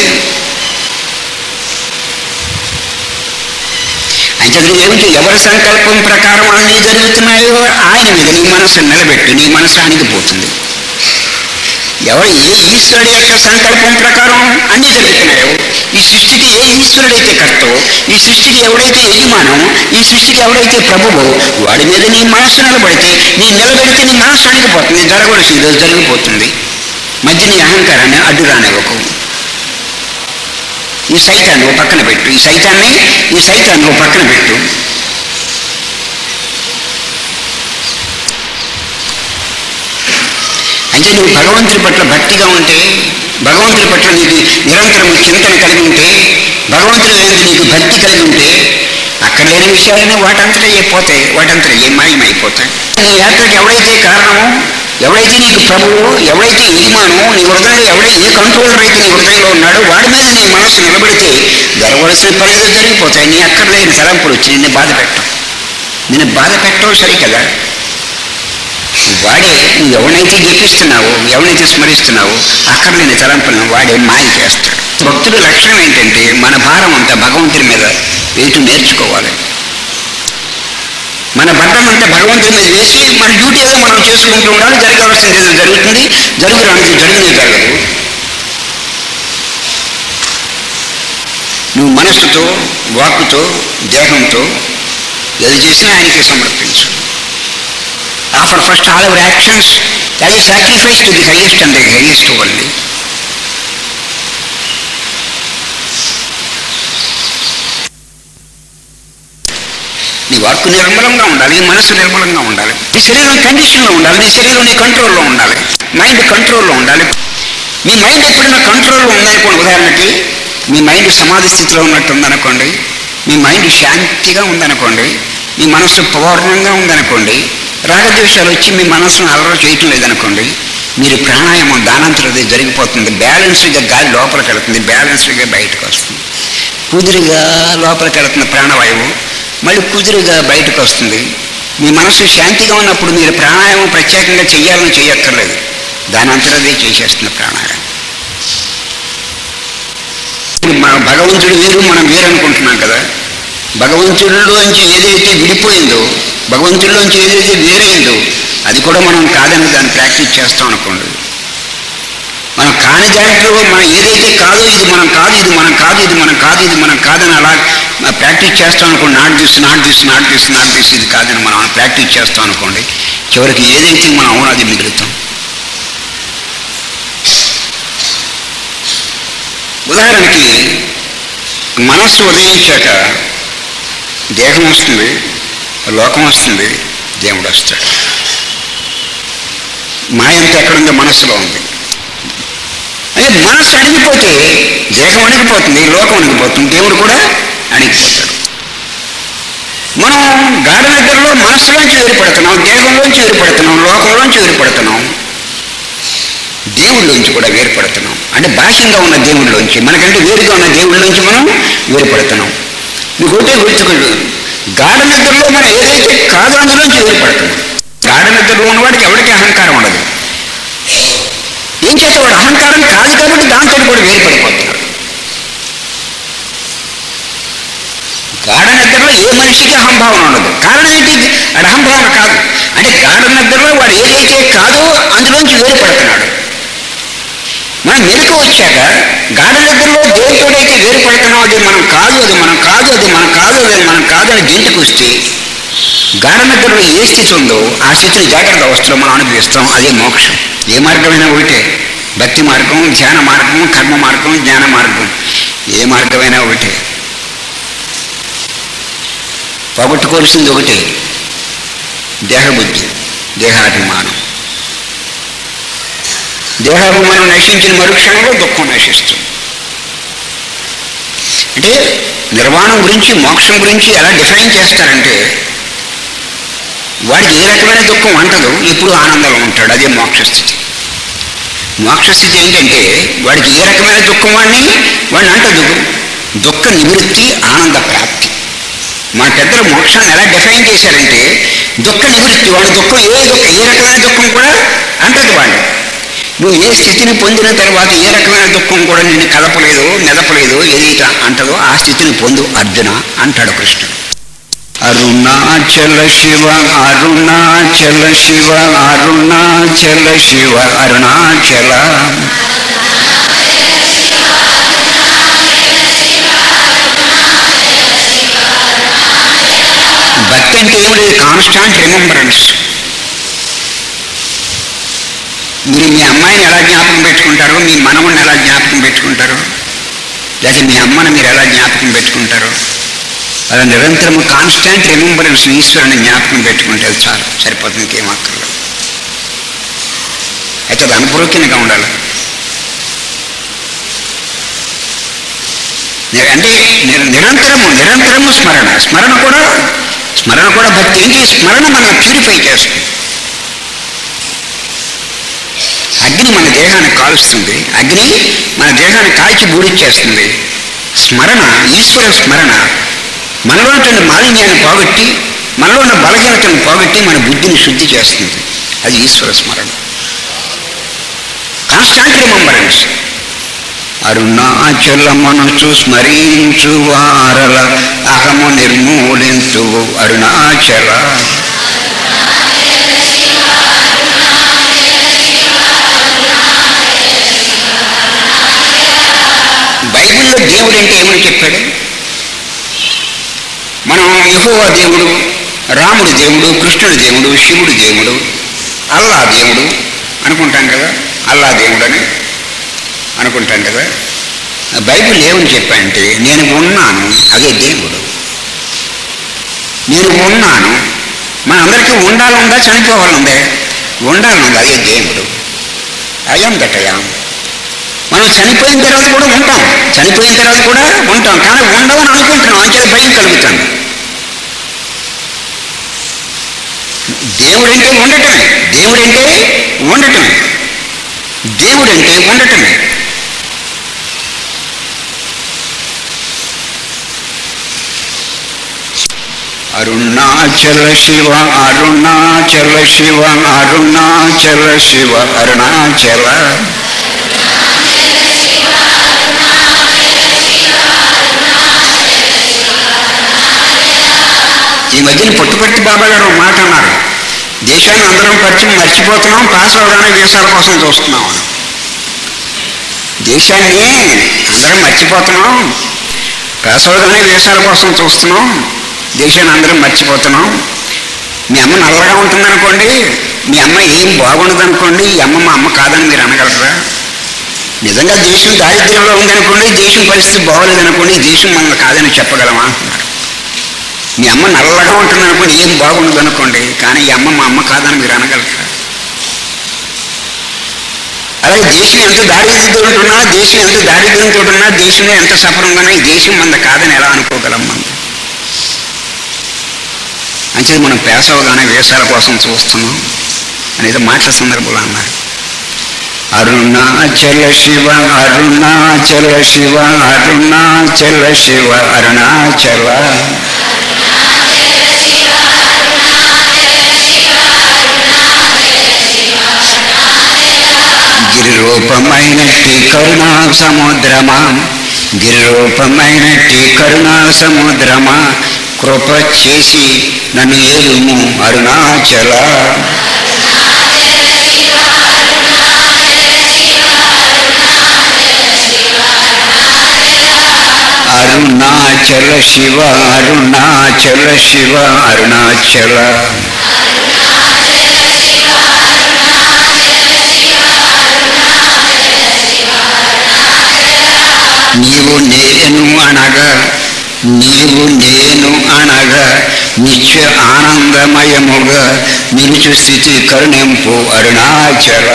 అంటే అది ఏమిటి ఎవరి సంకల్పం ప్రకారం అన్నీ జరుగుతున్నాయో ఆయన మీద నీ మనసు నిలబెట్టు నీ మనసు అణిగిపోతుంది ఎవరు ఏ ఈశ్వరుడు యొక్క సంకల్పం ప్రకారం అన్ని జరుగుతున్నాయో ఈ సృష్టికి ఏ ఈశ్వరుడైతే కర్తో ఈ సృష్టికి ఎవడైతే యజమానో ఈ సృష్టికి ఎవడైతే ప్రభువో వాడి మీద నీ మనస్సు నిలబడితే నీ నిలబెడితే నీ మనస్సు అణిగిపోతుంది జరగవలసింది అది జరిగిపోతుంది మధ్య నీ అహంకారాన్ని అడ్డు రానివ్వకు ఈ సైతాన్ని ఓ పక్కన పెట్టు ఈ సైతాన్ని ఈ సైతాన్ని ఓ పక్కన పెట్టు అంటే నువ్వు భగవంతుడి పట్ల భక్తిగా ఉంటే భగవంతుడి పట్ల నీకు నిరంతరం చింతన కలిగి ఉంటే భగవంతుడి మీద నీకు భక్తి కలిగి ఉంటే అక్కడ లేని విషయాలన్నీ వాటంతటా అయిపోతాయి వాటంతటా ఏ మాయమైపోతాయి నీ యాత్రకి ఎవడైతే కారణమో ఎవడైతే నీకు ప్రభువు ఎవడైతే యజమానో నీ హృదయంలో ఎవడైతే ఏ కంట్రోలర్ అయితే నీ హృదయంలో ఉన్నాడో వాడి మీద నీ మనసు నిలబడితే జరగవలసిన పనులు జరిగిపోతాయి నీ అక్కర్లేని తలంపులు వచ్చి నిన్ను బాధ పెట్టవు నిన్ను బాధ పెట్టవు సరి కదా వాడే నువ్వు ఎవరినైతే జపిస్తున్నావో ఎవరినైతే స్మరిస్తున్నావో అక్కర్లేని తలంపులను వాడే మాయ చేస్తాడు భక్తుడి లక్షణం ఏంటంటే మన భారం అంతా భగవంతుడి మీద వేయటం నేర్చుకోవాలి మన బట్టం అంతా భగవంతుడి మీద వేసి మన డ్యూటీ ఏదో మనం చేసుకుంటూ ఉండాలి జరగాల్సింది ఏదో జరుగుతుంది జరుగురానికి జరిగినది జరగదు నువ్వు మనస్సుతో వాక్కుతో దేహంతో ఏది చేసినా ఆయనకి సమర్పించు offer first all our actions as a sacrifice to the highest and the highest only నీ వాక్కు నిర్మలంగా ఉండాలి నీ మనసు నిర్మలంగా ఉండాలి నీ శరీరం కండిషన్లో ఉండాలి నీ శరీరం నీ కంట్రోల్లో ఉండాలి మైండ్ కంట్రోల్లో ఉండాలి మీ మైండ్ ఎప్పుడైనా కంట్రోల్లో ఉందనుకోండి ఉదాహరణకి మీ మైండ్ సమాధి స్థితిలో ఉన్నట్టు ఉందనుకోండి మీ మైండ్ శాంతిగా ఉందనుకోండి మీ మనసు పూర్ణంగా ఉందనుకోండి రాగద్వేషాలు వచ్చి మీ మనసును అలర చేయటం లేదనుకోండి మీరు ప్రాణాయామం దానంతరది జరిగిపోతుంది బ్యాలెన్స్డ్గా గాలి లోపలికి వెళుతుంది బ్యాలెన్స్డ్గా బయటకు వస్తుంది కుదురుగా లోపలికి వెళుతున్న ప్రాణవాయువు మళ్ళీ కుదురుగా బయటకు వస్తుంది మీ మనసు శాంతిగా ఉన్నప్పుడు మీరు ప్రాణాయామం ప్రత్యేకంగా చేయాలని చేయక్కర్లేదు దాని అంతరదే చేసేస్తుంది ప్రాణాయామం మన భగవంతుడు వేరు మనం వేరు అనుకుంటున్నాం కదా భగవంతుడిలోంచి ఏదైతే విడిపోయిందో భగవంతుడిలోంచి ఏదైతే వేరైందో అది కూడా మనం కాదని దాన్ని ప్రాక్టీస్ చేస్తాం అనుకోండి మనం కాని దాంట్లో మనం ఏదైతే కాదో ఇది మనం కాదు ఇది మనం కాదు ఇది మనం కాదు ఇది మనం కాదని అలా ప్రాక్టీస్ చేస్తాం అనుకోండి not this not this not this not this ఇది కాదని మనం ప్రాక్టీస్ చేస్తాం అనుకోండి చివరికి ఏదైతే మనం అవునో అది మిగులుతాం ఉదాహరణకి మనస్సు ఉదయించాక దేహం వస్తుంది లోకం వస్తుంది దేవుడు వస్తాడు మాయంతా ఎక్కడుందో మనస్సులో ఉంది అదే మనస్సు అణిగిపోతే దేహం అణిగిపోతుంది లోకం అణిగిపోతుంది దేవుడు కూడా అణిగిపోతాడు మనం గాఢ నిద్రలో మనస్సులోంచి వేరుపడుతున్నాం దేహంలోంచి వేరుపడుతున్నాం లోకంలోంచి వేరుపడుతున్నాం దేవుళ్ళలోంచి కూడా వేరుపడుతున్నాం అంటే బాహ్యంగా ఉన్న దేవుళ్ళలోంచి మనకంటే వేరుగా ఉన్న దేవుళ్ళలోంచి మనం వేరుపడుతున్నాం మీకు ఒకటే గుర్తుకోండి గాఢ నిద్రలో మనం ఏదైతే కాదో అందులోంచి వేరుపడుతున్నాం గాఢ నిద్రలో ఉన్నవాడికి ఎవరికి అహంకారం ఉండదు ఏం చేస్తే వాడు అహంకారం కాదు కాబట్టి దాంతో కూడా వేరుపడిపోతున్నాడు గాఢ నిద్రలో ఏ మనిషికి అహంభావం ఉండదు కారణం ఏంటి వాడు అహంభావం కాదు అంటే గాఢ నిద్రలో వాడు ఏదైతే కాదో అందులోంచి వేరుపడుతున్నాడు మనం మెలకు వచ్చాక గాఢ నిద్రలో దేనితోడైతే వేరుపడుతున్నాం అది మనం కాదు అది మనం కాదు అది మనం కాదు అది మనం కాదు అని గెంటుకు వస్తే గాఢ నిద్రలో ఏ స్థితి ఉందో ఆ స్థితిని జాగ్రత్త అవస్థలో మనం అనుభవిస్తాం అదే మోక్షం ఏ మార్గమైనా ఒకటే భక్తి మార్గం ధ్యాన మార్గం కర్మ మార్గం జ్ఞాన మార్గం ఏ మార్గమైనా ఒకటే పోగొట్టుకోవాల్సింది ఒకటే దేహబుద్ధి దేహాభిమానం దేహాభిమానం నశించిన మరుక్షణంలో దుఃఖం నశిస్తుంది అంటే నిర్వాణం గురించి మోక్షం గురించి ఎలా డిఫైన్ చేస్తారంటే వాడికి ఏ రకమైన దుఃఖం అంటదు ఎప్పుడు ఆనందంలో ఉంటాడు అదే మోక్షస్థితి మోక్షస్థితి ఏంటంటే వాడికి ఏ రకమైన దుఃఖం వాడిని వాడిని అంటదు దుఃఖ నివృత్తి ఆనంద ప్రాప్తి మా పెద్దలు మోక్షాన్ని ఎలా డిఫైన్ చేశారంటే దుఃఖ నివృత్తి వాడి దుఃఖం ఏ దుఃఖం ఏ రకమైన దుఃఖం కూడా అంటదు వాడిని నువ్వు ఏ స్థితిని పొందిన తర్వాత ఏ రకమైన దుఃఖం కూడా నిన్ను కలపలేదు మెదపలేదు ఏదైతే అంటదో ఆ స్థితిని పొందు అర్జున అంటాడు కృష్ణుడు అరుణాచల శివ అరుణాచల శివ అరుణాచల శివ అరుణాచల భక్తి అంటే ఏమిటి కాన్స్టాంట్ రిమెంబరెన్స్ మీరు మీ అమ్మాయిని ఎలా జ్ఞాపకం పెట్టుకుంటారో మీ మనవుని ఎలా జ్ఞాపకం పెట్టుకుంటారు లేకపోతే మీ అమ్మని మీరు ఎలా జ్ఞాపకం పెట్టుకుంటారు అలా నిరంతరము కాన్స్టాంట్ రిమెంబరెన్స్ ఈశ్వరుని జ్ఞాపకం పెట్టుకుంటే అది చాలు సరిపోతుంది ఇంకేం అక్కర్లేదు అయితే అది అనుభూతినిగా ఉండాలి ని- అంటే నిర- నిరంతరము నిరంతరము స్మరణ స్మరణ కూడా స్మరణ కూడా భక్తి ఏంటి స్మరణ మనం ప్యూరిఫై చేస్తుంది అగ్ని మన దేహాన్ని కాలుస్తుంది అగ్ని మన దేహాన్ని కాల్చి బూడిచ్చేస్తుంది స్మరణ ఈశ్వర స్మరణ మనలో ఉన్నటువంటి మాలిన్యాన్ని పోగొట్టి మనలో ఉన్న బలహీనతను పోగొట్టి మన బుద్ధిని శుద్ధి చేస్తుంది అది ఈశ్వర స్మరణ కాన్స్టాంట్ రిమంబరెన్స్ అరుణాచలమనుచు స్మరించు వారల అహము నిర్మూలించు అరుణాచల బైబిల్లో దేవుడు అంటే ఏమని చెప్పాడు మనం యహోవా దేవుడు రాముడు దేవుడు కృష్ణుడు దేవుడు శివుడు దేవుడు అల్లా దేవుడు అనుకుంటాం కదా అల్లా దేవుడు అని అనుకుంటాం కదా బైబిల్ ఏమని చెప్పంటే నేను ఉన్నాను అదే దేవుడు నేను ఉన్నాను మన అందరికీ ఉండాలందా చనిపోవాలందే ఉండాలనుంది అదే దేవుడు అయం దటయాం మనం చనిపోయిన తర్వాత కూడా ఉంటాం చనిపోయిన తర్వాత కూడా ఉంటాం కానీ ఉండవని అనుకుంటున్నాం అంతే భయం కలుగుతుంది దేవుడంటే ఉండటమే దేవుడంటే ఉండటమే దేవుడంటే ఉండటమే అరుణాచల శివ అరుణాచల శివ అరుణాచల శివ అరుణాచల ఈ మధ్యన పుట్టుపర్తి బాబా గారు ఒక మాట అన్నారు దేశాన్ని అందరం పరిచి మర్చిపోతున్నాం పాస్ అవగానే వీసాల కోసం చూస్తున్నాం అని దేశాన్ని అందరం మర్చిపోతున్నాం పాస్ అవగానే వీసాల కోసం చూస్తున్నాం దేశాన్ని అందరం మర్చిపోతున్నాం మీ అమ్మ నల్లగా ఉంటుందనుకోండి మీ అమ్మ ఏం బాగుండదు అనుకోండి ఈ అమ్మ మా అమ్మ కాదని మీరు అనగలరా నిజంగా దేశం దారిద్ర్యంలో ఉందనుకోండి దేశం పరిస్థితి బాగోలేదనుకోండి దేశం మన కాదని చెప్పగలమా అంటున్నారు మీ అమ్మ నల్లగా ఉంటుంది అనుకోండి ఏం బాగుండదు అనుకోండి కానీ ఈ అమ్మ మా అమ్మ కాదని మీరు అనగలరా అలాగే దేశం ఎంత దారిద్ర్యంతో ఉంటున్నా దేశం ఎంత దారిద్ర్యంతో ఉన్నా దేశంలో ఎంత సఫరంగా ఈ దేశం మన కాదని ఎలా అనుకోగలం మనం అంచేది మనం పేస అవగానే వేసాల కోసం చూస్తున్నాం అనేది మాటల సందర్భంలో అన్నారు అరుణాచల శివ అరుణాచల శివ అరుణాచల శివ అరుణాచల గిరిరూపమైనట్టి కరుణా సముద్రమా గిరిరూపమైనట్టి కరుణా సముద్రమా కృప చేసి నన్ను ఏలుము అరుణాచల అరుణాచల శివ అరుణాచల శివ అరుణాచల నీవు నేను అనగా నీవు నేను అనగా నిత్య ఆనందమయముగా నిలుచు స్థితి కరుణింపు అరుణాచల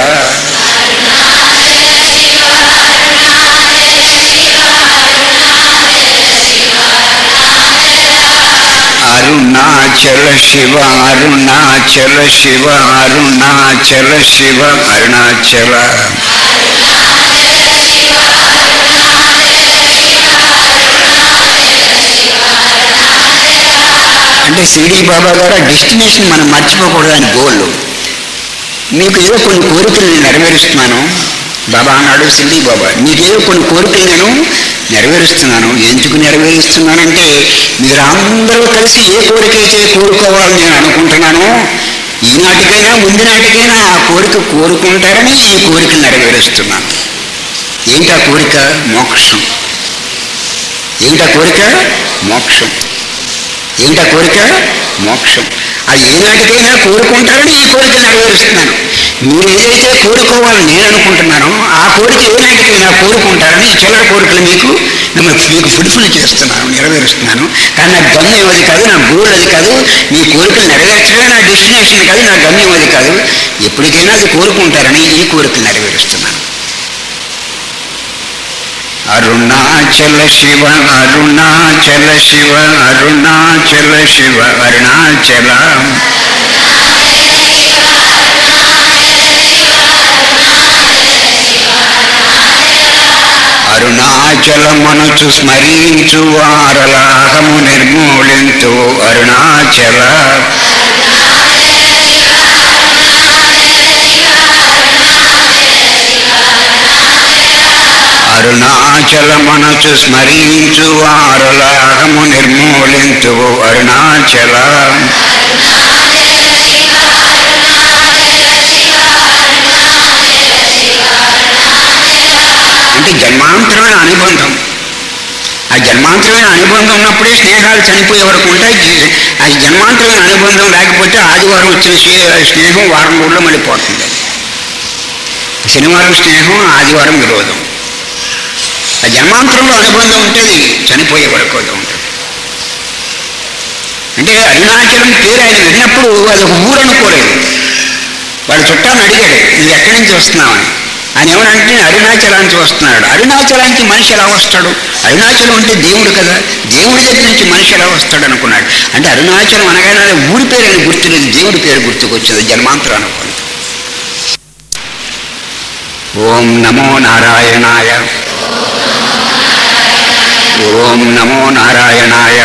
అరుణాచల శివ అరుణాచల శివ అరుణాచల శివ అరుణాచల అంటే సిడి బాబా గారు డెస్టినేషన్ మనం మర్చిపోకూడదు అని గోల్ మీకు ఏదో కొన్ని కోరికలు నేను నెరవేరుస్తున్నాను బాబా అన్నాడు సిడి బాబా మీకేదో కొన్ని కోరికలు నేను నెరవేరుస్తున్నాను ఎందుకు నెరవేరుస్తున్నానంటే మీరు అందరూ కలిసి ఏ కోరికైతే కోరుకోవాలని నేను అనుకుంటున్నాను ఈనాటికైనా ముందు నాటికైనా ఆ కోరిక కోరుకుంటారని ఈ కోరిక నెరవేరుస్తున్నాను ఏంటి ఆ కోరిక మోక్షం ఏంటి ఆ కోరిక మోక్షం ఏంటా కోరిక మోక్షం అది ఏనాటికైనా కోరుకుంటారని ఈ కోరిక నెరవేరుస్తున్నాను మీరు ఏదైతే కోరుకోవాలని నేను అనుకుంటున్నానో ఆ కోరిక ఏనాటికైనా కోరుకుంటారని ఈ చిల్లర కోరికలు మీకు మిమ్మల్ని మీకు ఫుల్ఫిల్ చేస్తున్నాను నెరవేరుస్తున్నాను కానీ నా గమ్యం అది కాదు నా గోల్ అది కాదు మీ కోరికలు నెరవేర్చడమే నా డెస్టినేషన్ కాదు నా గమ్యం అది కాదు ఎప్పటికైనా అది కోరుకుంటారని ఈ కోరికలు నెరవేరుస్తున్నాను అరుణాచల శివ అరుణాచల శివ అరుణాచల శివ అరుణాచల అరుణాచల మనసు స్మరించు వారలాహము నిర్మూలించు అరుణాచల అరుణాచల మనసు స్మరించు వారలాగము నిర్మూలించు అరుణాచల అంటే జన్మాంతరమైన అనుబంధం ఆ జన్మాంతరమైన అనుబంధం ఉన్నప్పుడే స్నేహాలు చనిపోయే వరకు ఉంటాయి జీ- ఆ జన్మాంతరమైన అనుబంధం లేకపోతే ఆదివారం వచ్చిన స్నే- స్నేహం వారం రోజుల్లో మళ్ళీ పోతుంది శనివారం స్నేహం ఆదివారం విరోధం ఆ జన్మాంతరంలో అనుబంధం ఉంటుంది చనిపోయే వరకు అది ఉంటుంది అంటే అరుణాచలం పేరు ఆయన విన్నప్పుడు అది ఒక ఊరు అనుకోలేదు వాడు చుట్టాన్ని అడిగాడు నువ్వు ఎక్కడి నుంచి వస్తున్నావని ఆయన ఏమనంటే నేను అరుణాచలానికి వస్తున్నాడు అరుణాచలానికి మనిషి ఎలా వస్తాడు అరుణాచలం అంటే దేవుడు కదా దేవుడి దగ్గర నుంచి మనిషి ఎలా వస్తాడు అనుకున్నాడు అంటే అరుణాచలం అనగానే అది ఊరి పేరు అని గుర్తులేదు దేవుడి పేరు గుర్తుకొచ్చింది జన్మాంతరం అనుకోండి ఓం నమో నారాయణాయ ఓం నమో నారాయణాయ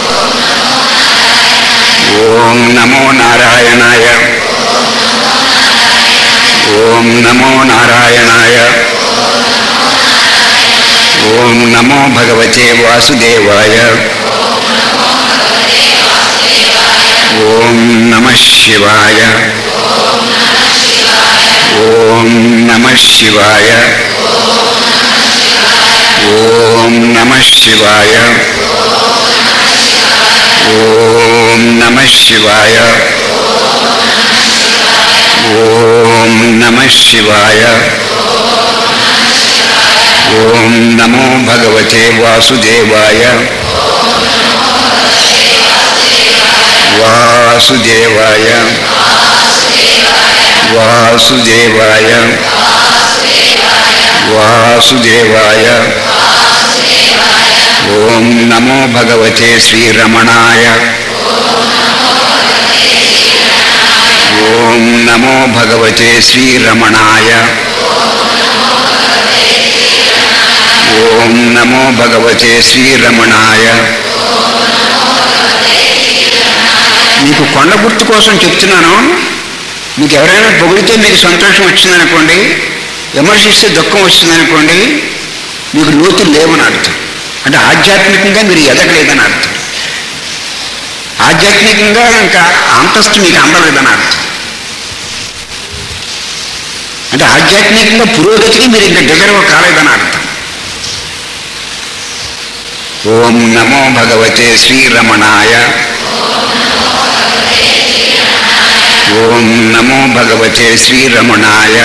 ఓం నమో నారాయణాయ ఓం నమో నారాయణాయ ఓం నమో భగవతే వాసుదేవాయ ఓం నమ శివాయ ఓం నమ శివాయ ఓం నమ శివాయ ఓం నమ శివాయ ఓం నమ శివాయ ఓం నమో భగవతే వాసుదేవాయ వాసుదేవాయ వాసుదేవాయ వాసుదేవాయ ఓం నమో భగవతే శ్రీరమణాయ ఓం నమో భగవతే శ్రీరమణాయ ఓం నమో భగవతే శ్రీరమణాయ మీకు కొండ గుర్తు కోసం చెప్తున్నాను మీకు ఎవరైనా పొగిడితే మీకు సంతోషం వచ్చిందనుకోండి విమర్శిస్తే దుఃఖం వచ్చిందనుకోండి మీకు లోతులు లేవని అర్థం అంటే ఆధ్యాత్మికంగా మీరు ఎదగలేదని అర్థం ఆధ్యాత్మికంగా ఇంకా అంతస్తు మీకు అందలేదని అర్థం అంటే ఆధ్యాత్మికంగా పురోగతికి మీరు ఇంకా డిజర్వ్ కాలేదని అర్థం ఓం నమో భగవతే శ్రీరమణాయ ఓం నమో భగవతే శ్రీరమణాయ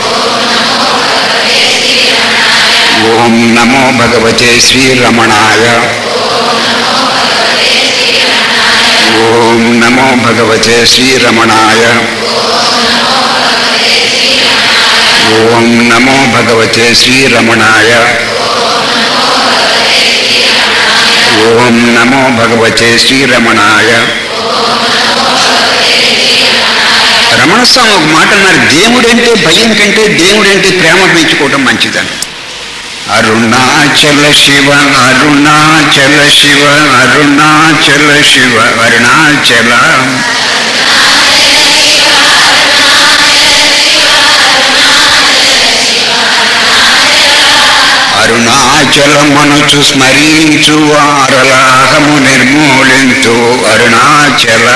ఓం నమో భగవతే శ్రీరమణాయ ఓం నమో భగవతే శ్రీరమణాయ ఓం నమో భగవతే శ్రీరమణాయ ఓం నమో భగవతే శ్రీరమణాయ రమణ స్వామి ఒక మాట అన్నారు దేవుడంటే భయం కంటే దేవుడంటే ప్రేమ పెంచుకోవటం మంచిదని అరుణాచల శివ అరుణాచల శివ అరుణాచల శివ అరుణాచల అరుణాచల మనసు స్మరించు వారలాహము నిర్మూలించు అరుణాచల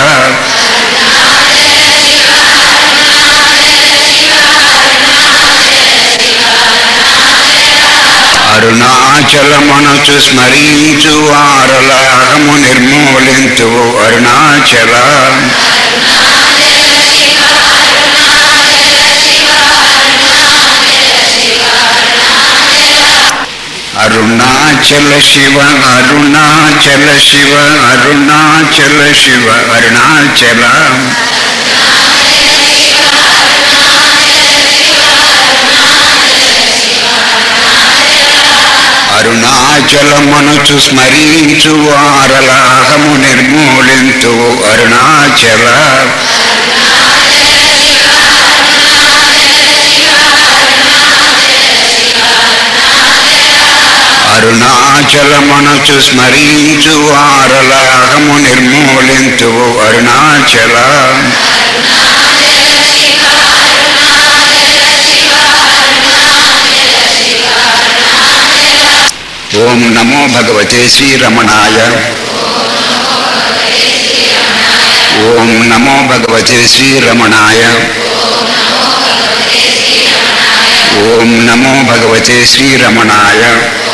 అరుణాచల మనసు స్మరించు వారలాహము నిర్మూలించు అరుణాచల అరుణాచల శివ అరుణాచల శివ అరుణాచల శివ అరుణాచల అరుణాచల మనసు స్మరించు వారలాహము నిర్మూలించు అరుణాచల అరుణాచల మనసు స్మరించు వారలాహము నిర్మూలించు అరుణాచల ఓం నమో భగవతే శ్రీరమణాయ ఓం నమో భగవతే శ్రీరమణాయ ఓం నమో భగవతే శ్రీరమణాయ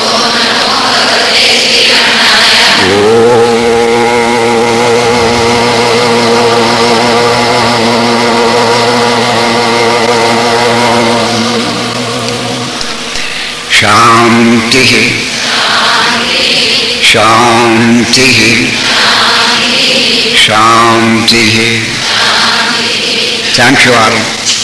శాంతి శాంతి శాంతి థ్యాంక్ యూ ఆల్